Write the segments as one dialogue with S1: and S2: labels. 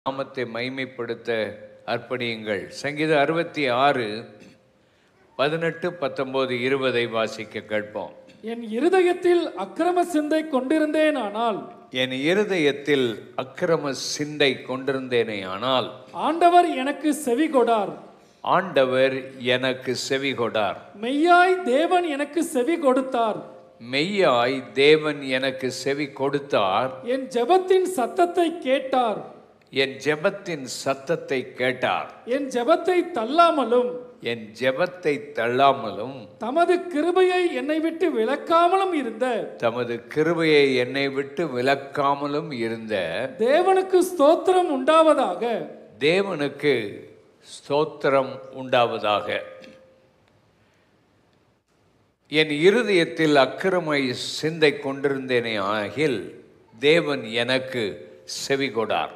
S1: நாமத்தை மைமைப்படுத்த அர்ப்பணியுங்கள் சங்கீதம் அறுபத்தி ஆறு பதினெட்டு பத்தொன்பது இருபதை வாசிக்க கேட்போம்
S2: என் இருதயத்தில் அக்கிரம சிந்தை கொண்டிருந்தேனானால்
S1: என் இருதயத்தில் அக்கிரம சிந்தை கொண்டிருந்தேனே ஆனால்
S2: ஆண்டவர் எனக்கு செவி கொடார்
S1: ஆண்டவர் எனக்கு செவி கொடார்
S2: மெய்யாய் தேவன் எனக்கு செவி கொடுத்தார்
S1: மெய்யாய் தேவன் எனக்கு செவி கொடுத்தார்
S2: என் ஜெபத்தின் சத்தத்தை கேட்டார்
S1: என் ஜெபத்தின் சத்தத்தை கேட்டார்
S2: என் ஜெபத்தை தள்ளாமலும்
S1: என் ஜெபத்தை தள்ளாமலும்
S2: தமது கிருபையை என்னை விட்டு விலக்காமலும் இருந்த
S1: தமது கிருபையை என்னை விட்டு விலக்காமலும் இருந்த
S2: தேவனுக்கு ஸ்தோத்திரம் உண்டாவதாக
S1: தேவனுக்கு ஸ்தோத்திரம் உண்டாவதாக என் இருதயத்தில் அக்கிரமை சிந்தை கொண்டிருந்தேனே ஆகில் தேவன் எனக்கு செவி கொடார்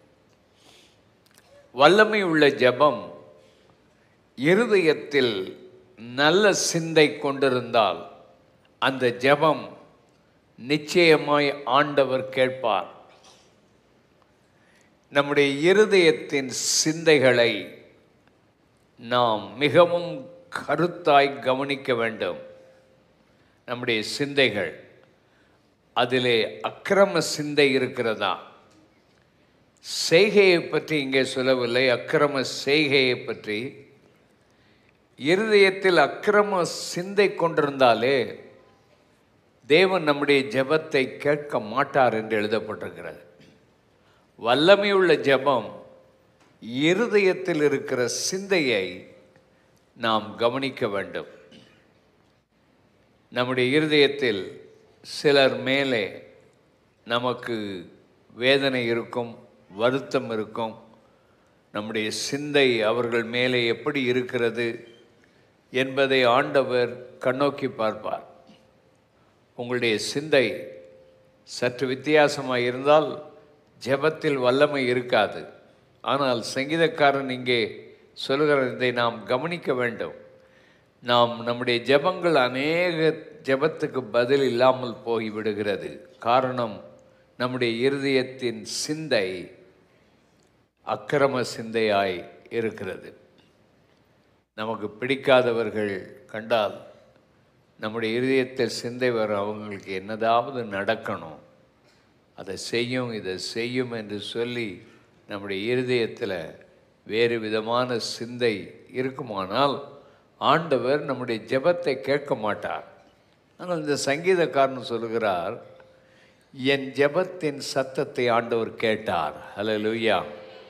S1: வல்லமை உள்ள ஜெபம் இருதயத்தில் நல்ல சிந்தை கொண்டிருந்தால் அந்த ஜெபம் நிச்சயமாய் ஆண்டவர் கேட்பார் நம்முடைய இருதயத்தின் சிந்தைகளை நாம் மிகவும் கருத்தாய் கவனிக்க வேண்டும் நம்முடைய சிந்தைகள் அதிலே அக்கிரம சிந்தை இருக்கிறதா செய்கையை பற்றி இங்கே சொல்லவில்லை அக்கிரம செய்கையை பற்றி இருதயத்தில் அக்கிரம சிந்தை கொண்டிருந்தாலே தேவன் நம்முடைய ஜெபத்தை கேட்க மாட்டார் என்று எழுதப்பட்டிருக்கிறது வல்லமையுள்ள ஜெபம் இருதயத்தில் இருக்கிற சிந்தையை நாம் கவனிக்க வேண்டும் நம்முடைய இருதயத்தில் சிலர் மேலே நமக்கு வேதனை இருக்கும் வருத்தம் இருக்கும் நம்முடைய சிந்தை அவர்கள் மேலே எப்படி இருக்கிறது என்பதை ஆண்டவர் கண்ணோக்கி பார்ப்பார் உங்களுடைய சிந்தை சற்று வித்தியாசமாக இருந்தால் ஜெபத்தில் வல்லமை இருக்காது ஆனால் சங்கீதக்காரன் இங்கே சொல்கிற இதை நாம் கவனிக்க வேண்டும் நாம் நம்முடைய ஜெபங்கள் அநேக ஜெபத்துக்கு பதில் இல்லாமல் போய் விடுகிறது காரணம் நம்முடைய இருதயத்தின் சிந்தை அக்கிரம சிந்தையாய் இருக்கிறது நமக்கு பிடிக்காதவர்கள் கண்டால் நம்முடைய இருதயத்தில் சிந்தை வர அவங்களுக்கு என்னதாவது நடக்கணும் அதை செய்யும் இதை செய்யும் என்று சொல்லி நம்முடைய இருதயத்தில் வேறு விதமான சிந்தை இருக்குமானால் ஆண்டவர் நம்முடைய ஜெபத்தை கேட்க மாட்டார் ஆனால் இந்த சங்கீதக்காரன் சொல்லுகிறார் என் ஜெபத்தின் சத்தத்தை ஆண்டவர் கேட்டார் ஹalleluya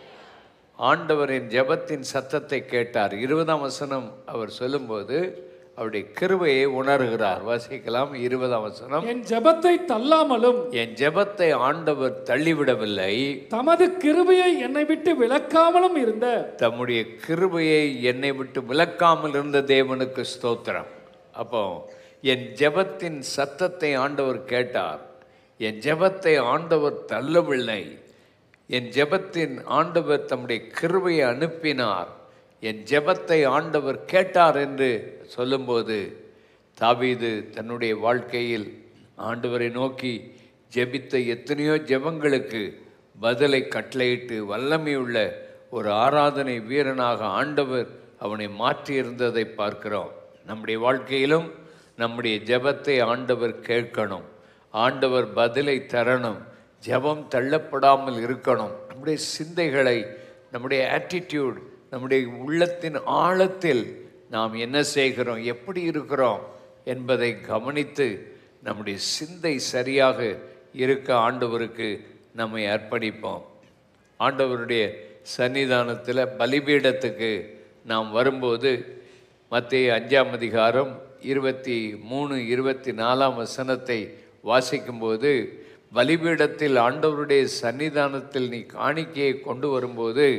S1: ஆண்டவர் என் ஜெபத்தின் சத்தத்தை கேட்டார் இருபதாம் வசனம் அவர் சொல்லும்போது அவருடைய கிருபையை உணர்கிறார் வாசிக்கலாம் இருபதாம் வசனம்
S2: என் ஜெபத்தை தள்ளாமலும்
S1: என் ஜெபத்தை ஆண்டவர் தள்ளிவிடவில்லை
S2: தமது கிருபையை என்னை விட்டு விலக்காமலும் இருந்த
S1: தம்முடைய கிருபையை என்னை விட்டு விலக்காமல் இருந்த தேவனுக்கு ஸ்தோத்திரம் அப்போ என் ஜெபத்தின் சத்தத்தை ஆண்டவர் கேட்டார் என் ஜெபத்தை ஆண்டவர் தள்ளவில்லை என் ஜெபத்தின் ஆண்டவர் தம்முடைய கிருபையை அனுப்பினார் என் ஜெபத்தை ஆண்டவர் கேட்டார் என்று சொல்லும்போது தாவீது தன்னுடைய வாழ்க்கையில் ஆண்டவரை நோக்கி ஜெபித்த எத்தனையோ ஜெபங்களுக்கு பதிலை கட்டளையிட்டு வல்லமையுள்ள ஒரு ஆராதனை வீரனாக ஆண்டவர் அவனை மாற்றியிருந்ததை பார்க்கிறோம் நம்முடைய வாழ்க்கையிலும் நம்முடைய ஜெபத்தை ஆண்டவர் கேட்கணும் ஆண்டவர் பதிலை தரணும் ஜெபம் தள்ளப்படாமல் இருக்கணும் நம்முடைய சிந்தைகளை நம்முடைய ஆட்டிடியூட் நம்முடைய உள்ளத்தின் ஆழத்தில் நாம் என்ன செய்கிறோம் எப்படி இருக்கிறோம் என்பதை கவனித்து நம்முடைய சிந்தை சரியாக இருக்க ஆண்டவருக்கு நம்மை அர்ப்பணிப்போம் ஆண்டவருடைய சன்னிதானத்தில் பலிபீடத்துக்கு நாம் வரும்போது மத்திய அஞ்சாம் அதிகாரம் இருபத்தி மூணு இருபத்தி நாலாம் வசனத்தை வாசிக்கும்போது பலிபீடத்தில் ஆண்டவருடைய சன்னிதானத்தில் நீ காணிக்கையை கொண்டு வரும்போது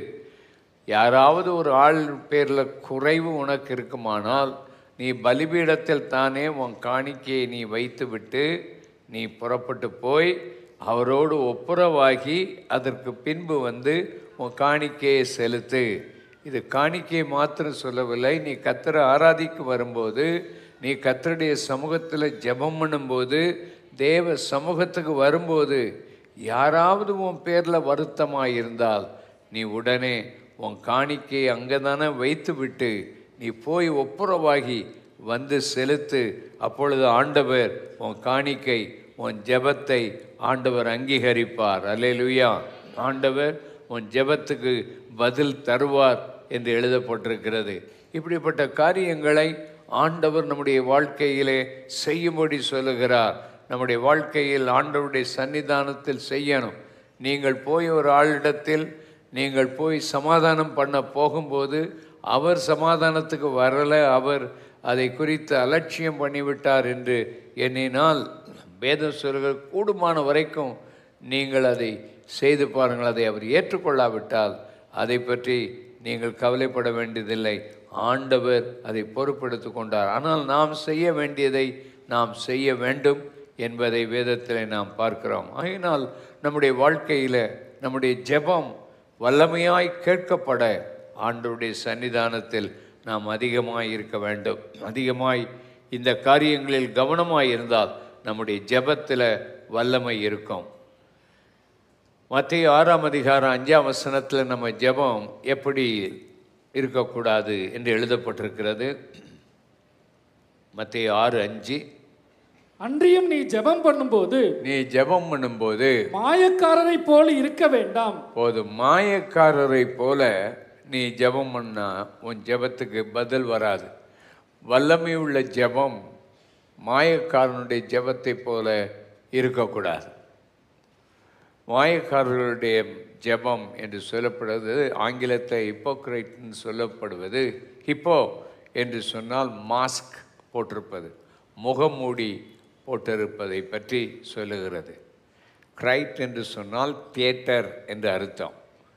S1: யாராவது ஒரு ஆள் பேரில் குறைவு உனக்கு இருக்குமானால் நீ பலிபீடத்தில் தானே உன் காணிக்கையை நீ வைத்துவிட்டு நீ புறப்பட்டு போய் அவரோடு ஒப்புரவாகி அதற்கு பின்பு வந்து உன் காணிக்கையை செலுத்து இது காணிக்கையை மாத்திரம் சொல்லவில்லை நீ கத்தரை ஆராதிக்கு வரும்போது நீ கத்தருடைய சமூகத்தில் ஜெபம் பண்ணும்போது தேவ சமூகத்துக்கு வரும்போது யாராவது உன் பேரில் வருத்தமாக இருந்தால் நீ உடனே உன் காணிக்கை அங்கே தானே வைத்து விட்டு நீ போய் ஒப்புரவாகி வந்து செலுத்து அப்பொழுது ஆண்டவர் உன் காணிக்கை உன் ஜெபத்தை ஆண்டவர் அங்கீகரிப்பார் அல்லேலூயா ஆண்டவர் உன் ஜெபத்துக்கு பதில் தருவார் என்று எழுதப்பட்டிருக்கிறது இப்படிப்பட்ட காரியங்களை ஆண்டவர் நம்முடைய வாழ்க்கையிலே செய்யும்படி சொல்லுகிறார் நம்முடைய வாழ்க்கையில் ஆண்டவருடைய சன்னிதானத்தில் செய்யணும் நீங்கள் போய் ஒரு ஆளிடத்தில் நீங்கள் போய் சமாதானம் பண்ண போகும்போது அவர் சமாதானத்துக்கு வரலை அவர் அதை குறித்து அலட்சியம் பண்ணிவிட்டார் என்று எண்ணினால் வேதம் சொல்கிற கூடுமான வரைக்கும் நீங்கள் அதை செய்து பாருங்கள் அதை அவர் ஏற்றுக்கொள்ளாவிட்டால் அதை பற்றி நீங்கள் கவலைப்பட வேண்டியதில்லை ஆண்டவர் அதை பொறுப்பெடுத்து கொண்டார் ஆனால் நாம் செய்ய வேண்டியதை நாம் செய்ய வேண்டும் என்பதை வேதத்தில் நாம் பார்க்கிறோம் ஆகினால் நம்முடைய வாழ்க்கையில் நம்முடைய ஜெபம் வல்லமையாய் கேட்கப்பட ஆண்டவருடைய சன்னிதானத்தில் நாம் அதிகமாய் இருக்க வேண்டும் அதிகமாய் இந்த காரியங்களில் கவனமாய் இருந்தால் நம்முடைய ஜெபத்தில் வல்லமை இருக்கும் மத்திய ஆறாம் அதிகாரம் அஞ்சாம் வசனத்தில் நம்ம ஜெபம் எப்படி இருக்கக்கூடாது என்று எழுதப்பட்டிருக்கிறது மத்திய ஆறு அஞ்சு
S2: அன்றியும் நீ ஜெபம் பண்ணும்போது
S1: நீ ஜெபம் பண்ணும்போது
S2: மாயக்காரரை போல இருக்க வேண்டாம்
S1: போதும் மாயக்காரரை போல நீ ஜெபம் பண்ணா உன் ஜெபத்துக்கு பதில் வராது வல்லமை உள்ள ஜெபம் மாயக்காரனுடைய ஜெபத்தை போல இருக்கக்கூடாது மாயக்காரர்களுடைய ஜெபம் என்று சொல்லப்படுவது ஆங்கிலத்தில் ஹிப்போக்ரைட்னு சொல்லப்படுவது ஹிப்போ என்று சொன்னால் மாஸ்க் போட்டிருப்பது முகமூடி போட்டிருப்பதை பற்றி சொல்லுகிறது கிரைட் என்று சொன்னால் தியேட்டர் என்று அர்த்தம்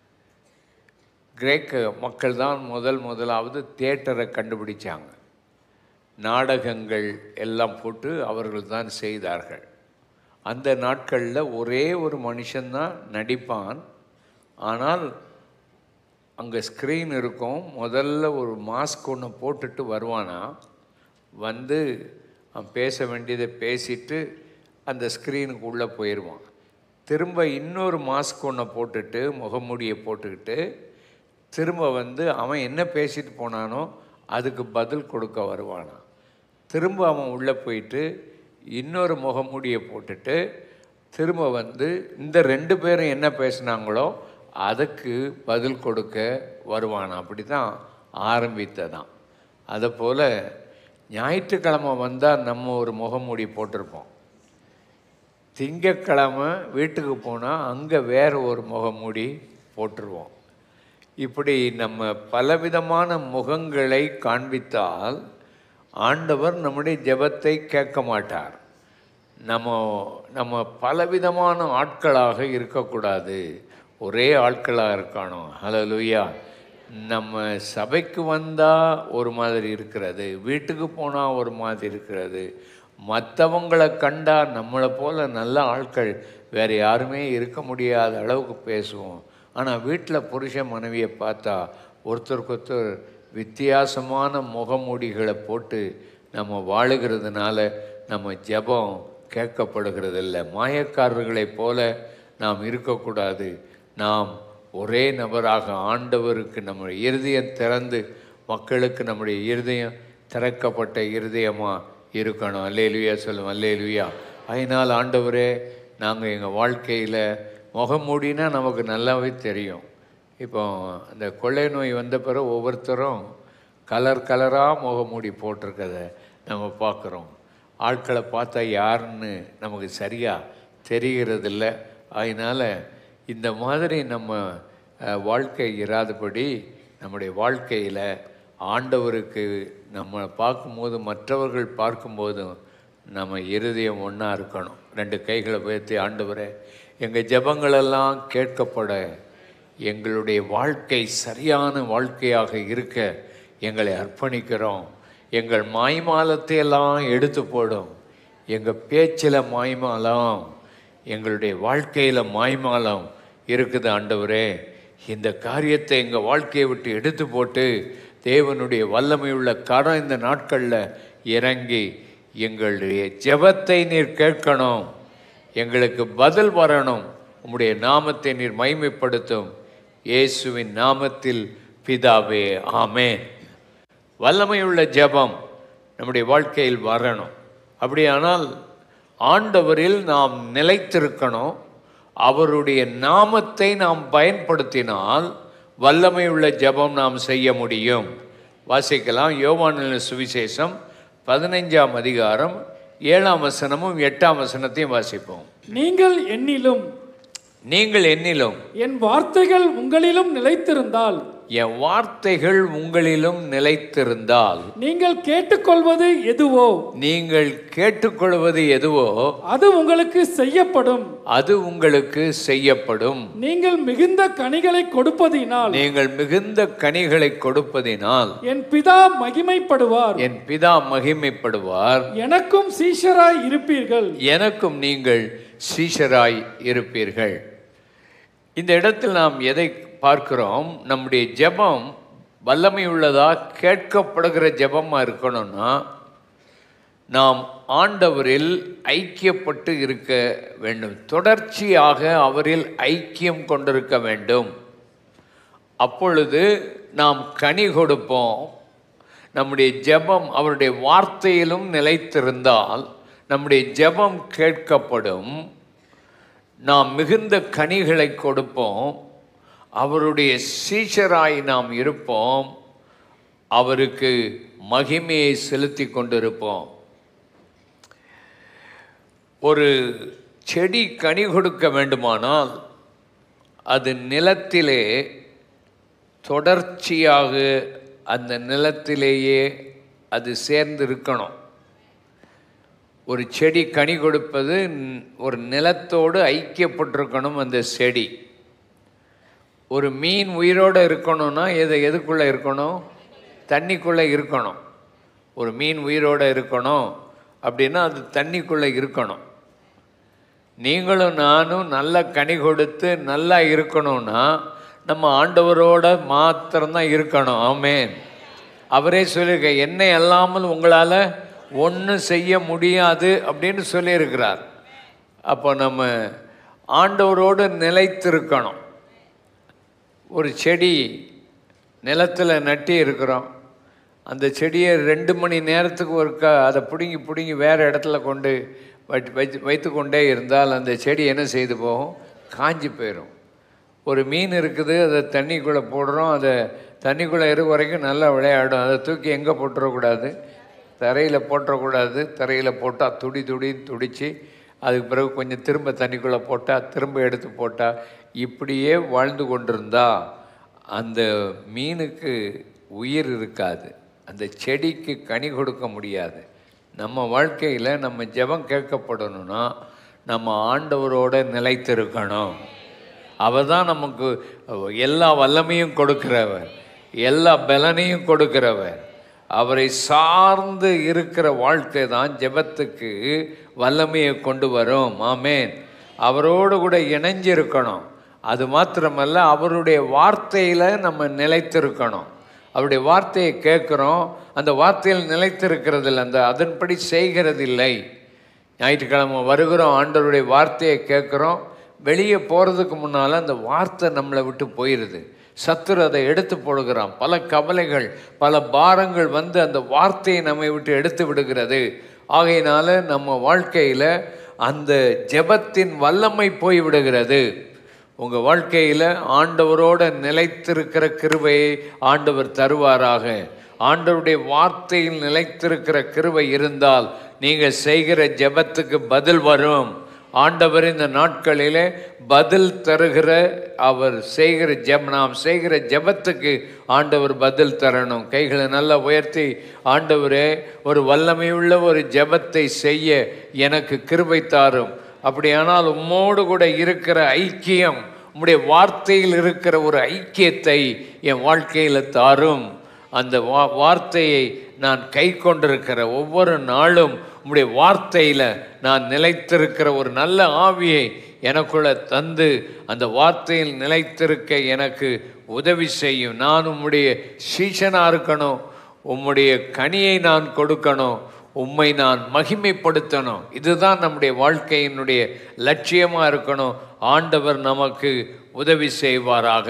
S1: கிரேக்க மக்கள் தான் முதல் முதலாவது தியேட்டரை கண்டுபிடிச்சாங்க நாடகங்கள் எல்லாம் போட்டு அவர்கள் தான் செய்தார்கள் அந்த நாட்களில் ஒரே ஒரு மனுஷன்தான் நடிப்பான் ஆனால் அங்கே ஸ்க்ரீன் இருக்கும் முதல்ல ஒரு மாஸ்க் ஒன்று போட்டுட்டு வருவானா வந்து அவன் பேச வேண்டியதை பேசிட்டு அந்த ஸ்க்ரீனுக்கு உள்ளே போயிடுவான் திரும்ப இன்னொரு மாஸ்க் ஒன்று போட்டுட்டு முகமூடியை போட்டுக்கிட்டு திரும்ப வந்து அவன் என்ன பேசிட்டு போனானோ அதுக்கு பதில் கொடுக்க வருவானா திரும்ப அவன் உள்ளே போயிட்டு இன்னொரு முகமூடியை போட்டுட்டு திரும்ப வந்து இந்த ரெண்டு பேரும் என்ன பேசுனாங்களோ அதுக்கு பதில் கொடுக்க வருவானா அப்படி தான் ஆரம்பித்ததான் அதை போல் ஞாயிற்றுக்கிழமை வந்தால் நம்ம ஒரு முகமூடி போட்டிருப்போம் திங்கக்கிழமை வீட்டுக்கு போனால் அங்கே வேற ஒரு முகமூடி போட்டுருவோம் இப்படி நம்ம பலவிதமான முகங்களை காண்பித்தால் ஆண்டவர் நம்முடைய ஜெபத்தை கேட்க மாட்டார் நம்ம நம்ம பலவிதமான ஆட்களாக இருக்கக்கூடாது ஒரே ஆட்களாக இருக்கணும் ஹalleluya நம்ம சபைக்கு வந்தால் ஒரு மாதிரி இருக்கிறது வீட்டுக்கு போனால் ஒரு மாதிரி இருக்கிறது மற்றவங்களை கண்டா நம்மளை போல நல்ல ஆட்கள் வேறு யாருமே இருக்க முடியாத அளவுக்கு பேசுவோம் ஆனால் வீட்டில் புருஷன் மனைவியை பார்த்தா ஒருத்தருக்கு ஒருத்தர் வித்தியாசமான முகமூடிகளை போட்டு நம்ம வாழுகிறதுனால நம்ம ஜெபம் கேட்கப்படுகிறதில்ல மாயக்காரர்களைப் போல நாம் இருக்கக்கூடாது நாம் ஒரே நபராக ஆண்டவருக்கு நம்முடைய இருதயம் திறந்து மக்களுக்கு நம்முடைய இருதயம் திறக்கப்பட்ட இருதயமாக இருக்கணும் அல்லேலுயா சொல்லுவோம் அல்லேலுயா அதனால் ஆண்டவரே நாங்கள் எங்கள் வாழ்க்கையில் முகமூடினா நமக்கு நல்லாவே தெரியும் இப்போ அந்த கொள்ளை நோய் வந்த பிறகு ஒவ்வொருத்தரும் கலர் கலராக முகமூடி போட்டிருக்கத நம்ம பார்க்குறோம் ஆட்களை பார்த்தா யாருன்னு நமக்கு சரியாக தெரிகிறதில்ல அதனால் இந்த மாதிரி நம்ம அஹ், வாழ்க்கை இராதபடி நம்முடைய வாழ்க்கையில் ஆண்டவருக்கு நம்ம பார்க்கும்போது மற்றவர்கள் பார்க்கும்போதும் நம்ம இருதயம் ஒன்றா இருக்கணும் ரெண்டு கைகளை உயர்த்தி ஆண்டவரே எங்கள் ஜெபங்களெல்லாம் கேட்கப்பட எங்களுடைய வாழ்க்கை சரியான வாழ்க்கையாக இருக்க எங்களை அர்ப்பணிக்கிறோம் எங்கள் மாய்மாலத்தை எல்லாம் எடுத்து போடும் எங்கள் பேச்சில் மாய்மாலம் எங்களுடைய வாழ்க்கையில் மாய்மாலம் இருக்குது ஆண்டவரே இந்த காரியத்தை எங்கள் வாழ்க்கையை விட்டு எடுத்து போட்டு தேவனுடைய வல்லமையுள்ள கரம் இந்த நாட்களில் இறங்கி எங்களுடைய ஜெபத்தை நீர் கேட்கணும் எங்களுக்கு பதில் வரணும் உம்முடைய நாமத்தை நீர் மைமைப்படுத்தும் இயேசுவின் நாமத்தில் பிதாவே ஆமென் வல்லமையுள்ள ஜெபம் நம்முடைய வாழ்க்கையில் வரணும் அப்படியானால் ஆண்டவரில் நாம் நிலைத்திருக்கணும் அவருடைய நாமத்தை நாம் பயன்படுத்தினால் வல்லமையுள்ள ஜெபம் நாம் செய்ய முடியும் வாசிக்கலாம் யோவானின் சுவிசேஷம் பதினைஞ்சாம் அதிகாரம் ஏழாம் வசனமும் எட்டாம் வசனத்தையும் வாசிப்போம்
S2: நீங்கள் என்னிலும்
S1: நீங்கள் என்னிலும்
S2: என் வார்த்தைகள் உங்களிலும் நிலைத்திருந்தால்
S1: என் வார்த்தைகள் உங்களிலும் நிலைத்திருந்தால்
S2: நீங்கள் கேட்டுக்கொள்வது எதுவோ
S1: நீங்கள் கேட்டுக்கொள்வது எதுவோ
S2: அது உங்களுக்கு செய்யப்படும்
S1: அது உங்களுக்கு செய்யப்படும்
S2: நீங்கள் மிகுந்த கனிகளை கொடுப்பதினால்
S1: நீங்கள் மிகுந்த கனிகளை கொடுப்பதினால்
S2: என் பிதா மகிமைப்படுவார்
S1: என் பிதா மகிமைப்படுவார்
S2: எனக்கும் சீஷராய் இருப்பீர்கள்
S1: எனக்கும் நீங்கள் சீஷராய் இருப்பீர்கள் இந்த இடத்தில் நாம் எதை பார்க்கிறோம் நம்முடைய ஜெபம் வல்லமை உள்ளதா கேட்கப்படுகிற ஜெபமா இருக்கணும்னா நாம் ஆண்டவரில் ஐக்கியப்பட்டு இருக்க வேண்டும் தொடர்ச்சியாக அவரில் ஐக்கியம் கொண்டிருக்க வேண்டும் அப்பொழுது நாம் கனி கொடுப்போம் நம்முடைய ஜெபம் அவருடைய வார்த்தையிலும் நிலைத்திருந்தால் நம்முடைய ஜெபம் கேட்கப்படும் நாம் மிகுந்த கனிகளை கொடுப்போம் அவருடைய சீஷராய் நாம் இருப்போம் அவருக்கு மகிமையை செலுத்தி கொண்டிருப்போம் ஒரு செடி கனி கொடுக்க வேண்டுமானால் அது நிலத்திலே தொடர்ச்சியாக அந்த நிலத்திலேயே அது சேர்ந்து இருக்கணும் ஒரு செடி கனி கொடுப்பது ந- ஒரு நிலத்தோடு ஐக்கியப்பட்டிருக்கணும் அந்த செடி ஒரு மீன் உயிரோடு இருக்கணும்னா எது எதுக்குள்ளே இருக்கணும் தண்ணிக்குள்ளே இருக்கணும் ஒரு மீன் உயிரோடு இருக்கணும் அப்படின்னா அது தண்ணிக்குள்ளே இருக்கணும் நீங்களும் நானும் நல்ல கனி கொடுத்து நல்லா இருக்கணும்னா நம்ம ஆண்டவரோட மாத்திரம்தான் இருக்கணும் ஆமென் அவரே சொல்லியிருக்க என்னை அல்லாமல் உங்களால் ஒன்றும் செய்ய முடியாது அப்படின்னு சொல்லியிருக்கிறார் அப்போ நம்ம ஆண்டவரோடு நிலைத்திருக்கணும் ஒரு செடி நிலத்தில் நட்டி இருக்கிறோம் அந்த செடியை ரெண்டு மணி நேரத்துக்கு ஒருக்கா அதை பிடுங்கி பிடுங்கி வேறு இடத்துல கொண்டு வைத்து வைத்து வைத்து கொண்டே இருந்தால் அந்த செடி என்ன செய்து போகும் காஞ்சி போயிடும் ஒரு மீன் இருக்குது அதை தண்ணிக்குள்ளே போடுறோம் அதை தண்ணிக்குள்ளே இருக்க வரைக்கும் நல்லா விளையாடும் அதை தூக்கி எங்கே போட்டுறக்கூடாது தரையில் போட்டுறக்கூடாது தரையில் போட்டால் துடி துடி துடிச்சு அதுக்கு பிறகு கொஞ்சம் திரும்ப தண்ணிக்குள்ளே போட்டால் திரும்ப எடுத்து போட்டால் இப்படியே வாழ்ந்து கொண்டிருந்தா அந்த மீனுக்கு உயிர் இருக்காது அந்த செடிக்கு கனி கொடுக்க முடியாது நம்ம வாழ்க்கையில் நம்ம ஜெபம் கேட்கப்படணும்னா நம்ம ஆண்டவரோட நிலைத்திருக்கணும் அவர் தான் நமக்கு எல்லா வல்லமையும் கொடுக்கிறவர் எல்லா பலனையும் கொடுக்கிறவர் அவரை சார்ந்து இருக்கிற வாழ்க்கை தான் ஜெபத்துக்கு வல்லமையை கொண்டு வரும் ஆமென் அவரோடு கூட இணைஞ்சிருக்கணும் அது மாத்திரமல்ல அவருடைய வார்த்தையில் நம்ம நிலைத்திருக்கணும் அவருடைய வார்த்தையை கேட்குறோம் அந்த வார்த்தையில் நிலைத்திருக்கிறதில்ல அந்த அதன்படி செய்கிறதில்லை ஞாயிற்றுக்கிழமை வருகிறோம் ஆண்டவருடைய வார்த்தையை கேட்குறோம் வெளியே போகிறதுக்கு முன்னால் அந்த வார்த்தை நம்மளை விட்டு போயிடுது சத்துரு அதை எடுத்து போடுகிறான் பல கவலைகள் பல பாரங்கள் வந்து அந்த வார்த்தையை நம்மை விட்டு எடுத்து விடுகிறது ஆகையினால நம்ம வாழ்க்கையில் அந்த ஜெபத்தின் வல்லமை போய் விடுகிறது உங்கள் வாழ்க்கையில் ஆண்டவரோட நிலைத்திருக்கிற கிருபையை ஆண்டவர் தருவாராக ஆண்டவருடைய வார்த்தையில் நிலைத்திருக்கிற கிருபை இருந்தால் நீங்கள் செய்கிற ஜெபத்துக்கு பதில் வரும் ஆண்டவர் இந்த நாட்களிலே பதில் தருகிற அவர் செய்கிற ஜெப நாம் செய்கிற ஜெபத்துக்கு ஆண்டவர் பதில் தரணும் கைகளை நல்லா உயர்த்தி ஆண்டவரே ஒரு வல்லமையுள்ள ஒரு ஜெபத்தை செய்ய எனக்கு கிருபை தாரும் அப்படியானால் உம்மோடு கூட இருக்கிற ஐக்கியம் உம்முடைய வார்த்தையில் இருக்கிற ஒரு ஐக்கியத்தை என் வாழ்க்கையில் தாரும் அந்த வா வார்த்தையை நான் கை கொண்டிருக்கிற ஒவ்வொரு நாளும் உம்முடைய வார்த்தையில் நான் நிலைத்திருக்கிற ஒரு நல்ல ஆவியை எனக்குள்ள தந்து அந்த வார்த்தையில் நிலைத்திருக்க எனக்கு உதவி செய்யும் நான் உம்முடைய சீஷனாக இருக்கணும் உம்முடைய கனியை நான் கொடுக்கணும் உம்மை நான் மகிமைப்படுத்தணும் இதுதான் நம்முடைய வாழ்க்கையினுடைய லட்சியமாக இருக்கணும் ஆண்டவர் நமக்கு உதவி செய்வாராக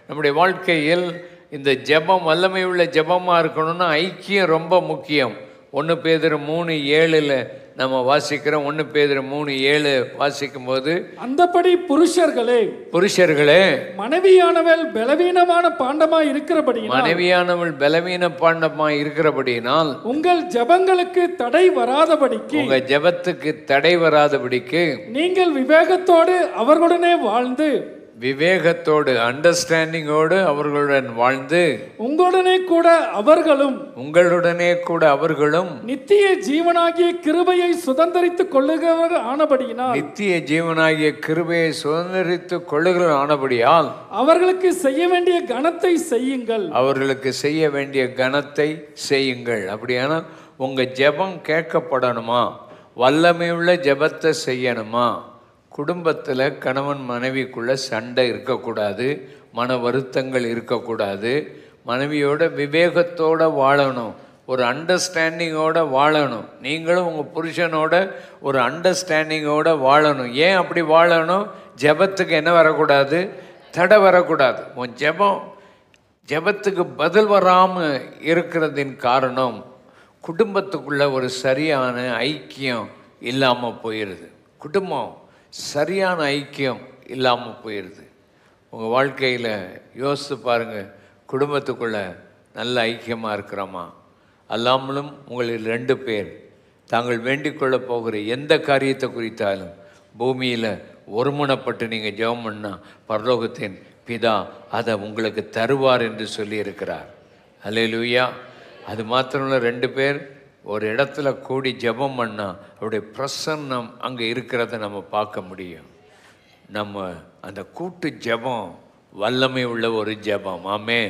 S1: நம்முடைய வாழ்க்கையில் இந்த ஜெபம் வல்லமை உள்ள ஜெபமாக இருக்கணும்னா ஐக்கியம் ரொம்ப முக்கியம் ஒன்று பேதர் மூணு ஏழில் நம்ம வாசிக்கிறோம் ஒன்று பேதர் மூணு ஏழு வாசிக்கும் போது
S2: அந்தபடி புருஷர்களே
S1: புருஷர்களே
S2: மனைவியானவள் பலவீனமான பாண்டமா இருக்கிறபடியினால்
S1: மனைவியானவள் பலவீன பாண்டமாக இருக்கிறபடியினால்
S2: உங்கள் ஜெபங்களுக்கு தடை வராதபடிக்கு
S1: உங்க ஜெபத்துக்கு தடை வராதபடிக்கு
S2: நீங்கள் விவேகத்தோடு அவர்களுடனே வாழ்ந்து
S1: விவேகத்தோடு அண்டர்ஸ்டாண்டிங்கோடு அவர்களுடன் வாழ்ந்து
S2: உங்களுடனே கூட அவர்களும்
S1: உங்களுடனே கூட அவர்களும்
S2: நித்திய ஜீவனாகிய கிருபையை சுதந்தரித்துக் கொள்ளுகிறவர் ஆனபடியினால்
S1: நித்திய ஜீவனாகிய கிருபையை சுதந்திரித்து கொள்ளுகிற ஆனபடியால்
S2: அவர்களுக்கு செய்ய வேண்டிய கணத்தை செய்யுங்கள்
S1: அவர்களுக்கு செய்ய வேண்டிய கணத்தை செய்யுங்கள் அப்படியானால் உங்க ஜெபம் கேட்கப்படணுமா வல்லமையுள்ள ஜெபத்தை செய்யணுமா குடும்பத்தில் கணவன் மனைவிக்குள்ள சண்டை இருக்கக்கூடாது மன வருத்தங்கள் இருக்கக்கூடாது மனைவியோட விவேகத்தோட வாழணும் ஒரு அண்டர்ஸ்டாண்டிங்கோட வாழணும் நீங்களும் உங்கள் புருஷனோட ஒரு அண்டர்ஸ்டாண்டிங்கோட வாழணும் ஏன் அப்படி வாழணும் ஜெபத்துக்கு என்ன வரக்கூடாது தடை வரக்கூடாது உன் ஜெபம் ஜெபத்துக்கு பதில் வராமல் இருக்கிறதின் காரணம் குடும்பத்துக்குள்ள ஒரு சரியான ஐக்கியம் இல்லாமல் போயிடுது குடும்பம் சரியான ஐக்கியம் இல்லாமல் போயிடுது உங்கள் வாழ்க்கையில் யோசித்து பாருங்கள் குடும்பத்துக்குள்ள நல்ல ஐக்கியமாக இருக்கிறோமா அல்லாமலும் உங்களில் ரெண்டு பேர் தாங்கள் வேண்டிக் கொள்ளப் போகிற எந்த காரியத்தை குறித்தாலும் பூமியில் ஒருமனப்பட்டு நீங்கள் ஜெபம் பண்ணா பரலோகத்தின் பிதா அதை உங்களுக்கு தருவார் என்று சொல்லியிருக்கிறார் அல்லேலூயா அது மாத்திரமில்ல ரெண்டு பேர் ஒரு இடத்துல கூடி ஜெபம் பண்ணா அவருடைய பிரசன்னம் அங்கே இருக்கிறத நம்ம பார்க்க முடியும் நம்ம அந்த கூட்டு ஜெபம் வல்லமை உள்ள ஒரு ஜெபம் ஆமே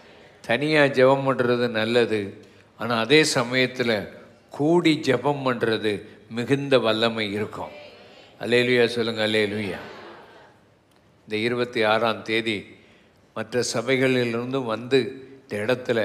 S1: தனியாக ஜெபம் பண்ணுறது நல்லது ஆனால் அதே சமயத்தில் கூடி ஜெபம் பண்ணுறது மிகுந்த வல்லமை இருக்கும் அல்லேலுயா சொல்லுங்க அல்லேலுயா இந்த இருபத்தி ஆறாம் தேதி மற்ற சபைகளிலிருந்து வந்து இந்த இடத்துல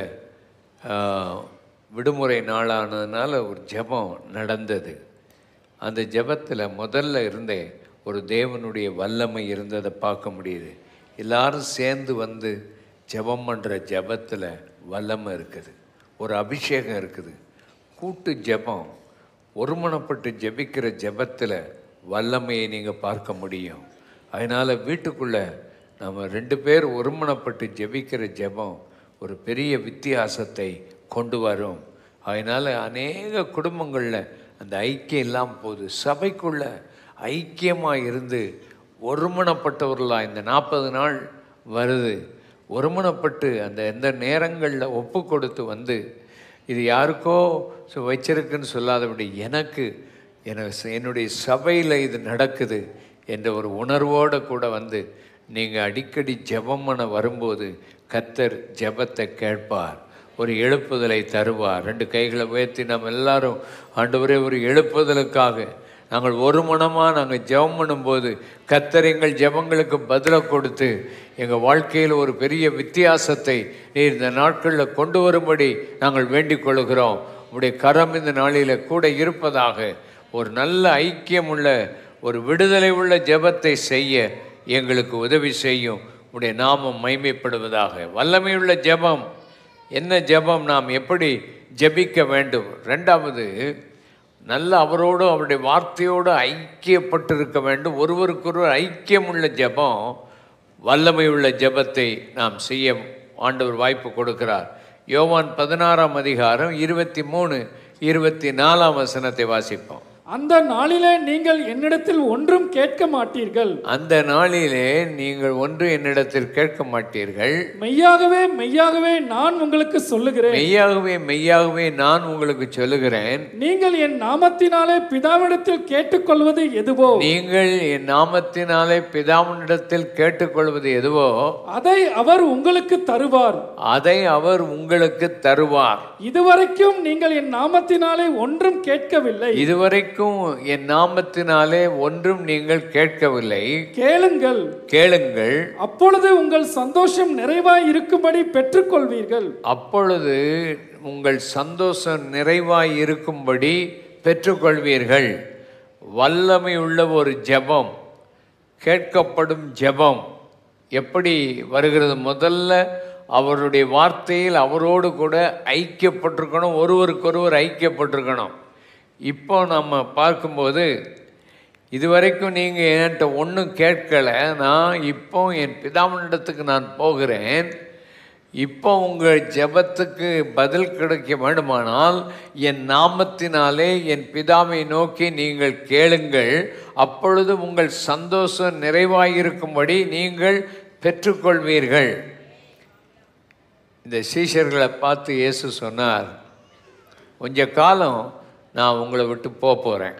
S1: ஆ, விடுமுறை நாளானதுனால ஒரு ஜெபம் நடந்தது அந்த ஜெபத்தில் முதல்ல இருந்தே ஒரு தேவனுடைய வல்லமை இருந்ததை பார்க்க முடியுது எல்லாரும் சேர்ந்து வந்து ஜெபம் பண்ணுற ஜெபத்தில் வல்லமை இருக்குது ஒரு அபிஷேகம் இருக்குது கூட்டு ஜெபம் ஒருமனப்பட்டு ஜெபிக்கிற ஜெபத்தில் வல்லமையை நீங்கள் பார்க்க முடியும் அதனால் வீட்டுக்குள்ளே நம்ம ரெண்டு பேர் ஒருமனப்பட்டு ஜெபிக்கிற ஜெபம் ஒரு பெரிய வித்தியாசத்தை கொண்டு வரும் அதனால் அநேக குடும்பங்களில் அந்த ஐக்கியம் இல்லாமல் போகுது சபைக்குள்ள ஐக்கியமாக இருந்து ஒருமனப்பட்டவர்களாக இந்த நாற்பது நாள் வருது ஒருமனப்பட்டு அந்த எந்த நேரங்களில் ஒப்பு கொடுத்து வந்து இது யாருக்கோ சு- வச்சிருக்குன்னு சொல்லாதபடி எனக்கு எனக்கு என்னுடைய சபையில் இது நடக்குது என்ற ஒரு உணர்வோடு கூட வந்து நீங்கள் அடிக்கடி ஜெபம் பண்ண வரும்போது கத்தர் ஜெபத்தை கேட்பார் ஒரு எழுப்புதலை தருவார் ரெண்டு கைகளை உயர்த்தி நம்ம எல்லாரும் ஆண்டவரே ஒரு எழுப்புதலுக்காக நாங்கள் ஒரு மனமாக நாங்கள் ஜெபம் பண்ணும்போது கத்தர் எங்கள் ஜெபங்களுக்கு பதிலை கொடுத்து எங்கள் வாழ்க்கையில் ஒரு பெரிய வித்தியாசத்தை நீர் இந்த நாட்களில் கொண்டு வரும்படி நாங்கள் வேண்டிக் கொள்கிறோம் உடைய கரம் இந்த நாளில் கூட இருப்பதாக ஒரு நல்ல ஐக்கியம் உள்ள ஒரு விடுதலை உள்ள ஜெபத்தை செய்ய எங்களுக்கு உதவி செய்யும் உடைய நாமம் மைமைப்படுவதாக வல்லமையுள்ள ஜெபம் என்ன ஜெபம் நாம் எப்படி ஜெபிக்க வேண்டும் ரெண்டாவது நல்ல அவரோடு அவருடைய வார்த்தையோடு ஐக்கியப்பட்டிருக்க வேண்டும் ஒருவருக்கொருவர் ஐக்கியமுள்ள ஜெபம் வல்லமையுள்ள ஜெபத்தை நாம் செய்ய ஆண்டவர் வாய்ப்பு கொடுக்கிறார் யோவான் பதினாறாம் அதிகாரம் இருபத்தி மூணு இருபத்தி நாலாம் வசனத்தை வாசிப்போம்
S2: அந்த நாளிலே நீங்கள் என்னிடத்தில் ஒன்றும் கேட்க மாட்டீர்கள்
S1: அந்த நாளிலே நீங்கள் ஒன்று என்னிடத்தில் கேட்க மாட்டீர்கள்
S2: மெய்யாகவே மெய்யாகவே நான் உங்களுக்கு சொல்லுகிறேன்
S1: மெய்யாகவே மெய்யாகவே நான் உங்களுக்கு சொல்லுகிறேன்
S2: நீங்கள் என் நாமத்தினாலே பிதாவிடத்தில் கேட்டுக்கொள்வது எதுவோ
S1: நீங்கள் என் நாமத்தினாலே பிதாவினிடத்தில் கேட்டுக்கொள்வது எதுவோ
S2: அதை அவர் உங்களுக்கு தருவார்
S1: அதை அவர் உங்களுக்கு தருவார்
S2: இதுவரைக்கும் நீங்கள் என் நாமத்தினாலே ஒன்றும் கேட்கவில்லை
S1: இதுவரைக்கும் என் நாமத்தினாலே ஒன்றும் நீங்கள் கேட்கவில்லை
S2: கேளுங்கள்
S1: கேளுங்கள்
S2: அப்பொழுது உங்கள் சந்தோஷம் நிறைவாய் இருக்கும்படி பெற்றுக்கொள்வீர்கள்
S1: அப்பொழுது உங்கள் சந்தோஷம் நிறைவாய் இருக்கும்படி பெற்றுக்கொள்வீர்கள் வல்லமை உள்ள ஒரு ஜெபம் கேட்கப்படும் ஜெபம் எப்படி வருகிறது முதல்ல அவருடைய வார்த்தையில் அவரோடு கூட ஐக்கியப்பட்டிருக்கணும் ஒருவருக்கொருவர் ஐக்கியப்பட்டிருக்கணும் இப்போ நம்ம பார்க்கும்போது இதுவரைக்கும் நீங்கள் என்கிட்ட ஒன்றும் கேட்கலை நான் இப்போ என் பிதாமனிடத்துக்கு நான் போகிறேன் இப்போ உங்கள் ஜெபத்துக்கு பதில் கிடைக்க வேண்டுமானால் என் நாமத்தினாலே என் பிதாவை நோக்கி நீங்கள் கேளுங்கள் அப்பொழுது உங்கள் சந்தோஷம் நிறைவாயிருக்கும்படி நீங்கள் பெற்றுக்கொள்வீர்கள் இந்த சீஷர்களை பார்த்து இயேசு சொன்னார் கொஞ்ச காலம் நான் உங்களை விட்டு போக போகிறேன்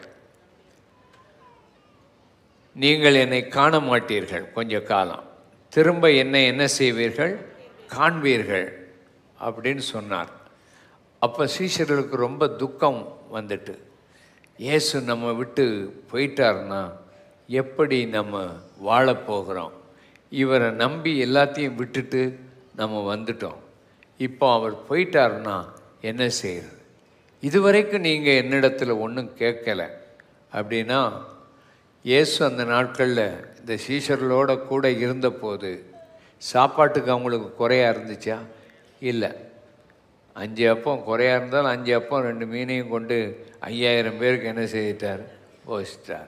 S1: நீங்கள் என்னை காண மாட்டீர்கள் கொஞ்ச காலம் திரும்ப என்னை என்ன செய்வீர்கள் காண்பீர்கள் அப்படின்னு சொன்னார் அப்போ சீஷர்களுக்கு ரொம்ப துக்கம் வந்துட்டு இயேசு நம்ம விட்டு போயிட்டாருன்னா எப்படி நம்ம வாழப் போகிறோம் இவரை நம்பி எல்லாத்தையும் விட்டுட்டு நம்ம வந்துட்டோம் இப்போ அவர் போயிட்டாருன்னா என்ன செய்யறது இதுவரைக்கும் நீங்கள் என்னிடத்துல ஒன்றும் கேட்கல அப்படின்னா இயேசு அந்த நாட்களில் இந்த சீஷர்களோட கூட இருந்தபோது சாப்பாட்டுக்கு அவங்களுக்கு குறையா இருந்துச்சா இல்லை அஞ்சு அப்பம் குறையா இருந்தாலும் அஞ்சு அப்பம் ரெண்டு மீனையும் கொண்டு ஐயாயிரம் பேருக்கு என்ன செய்துட்டார் போசிட்டார்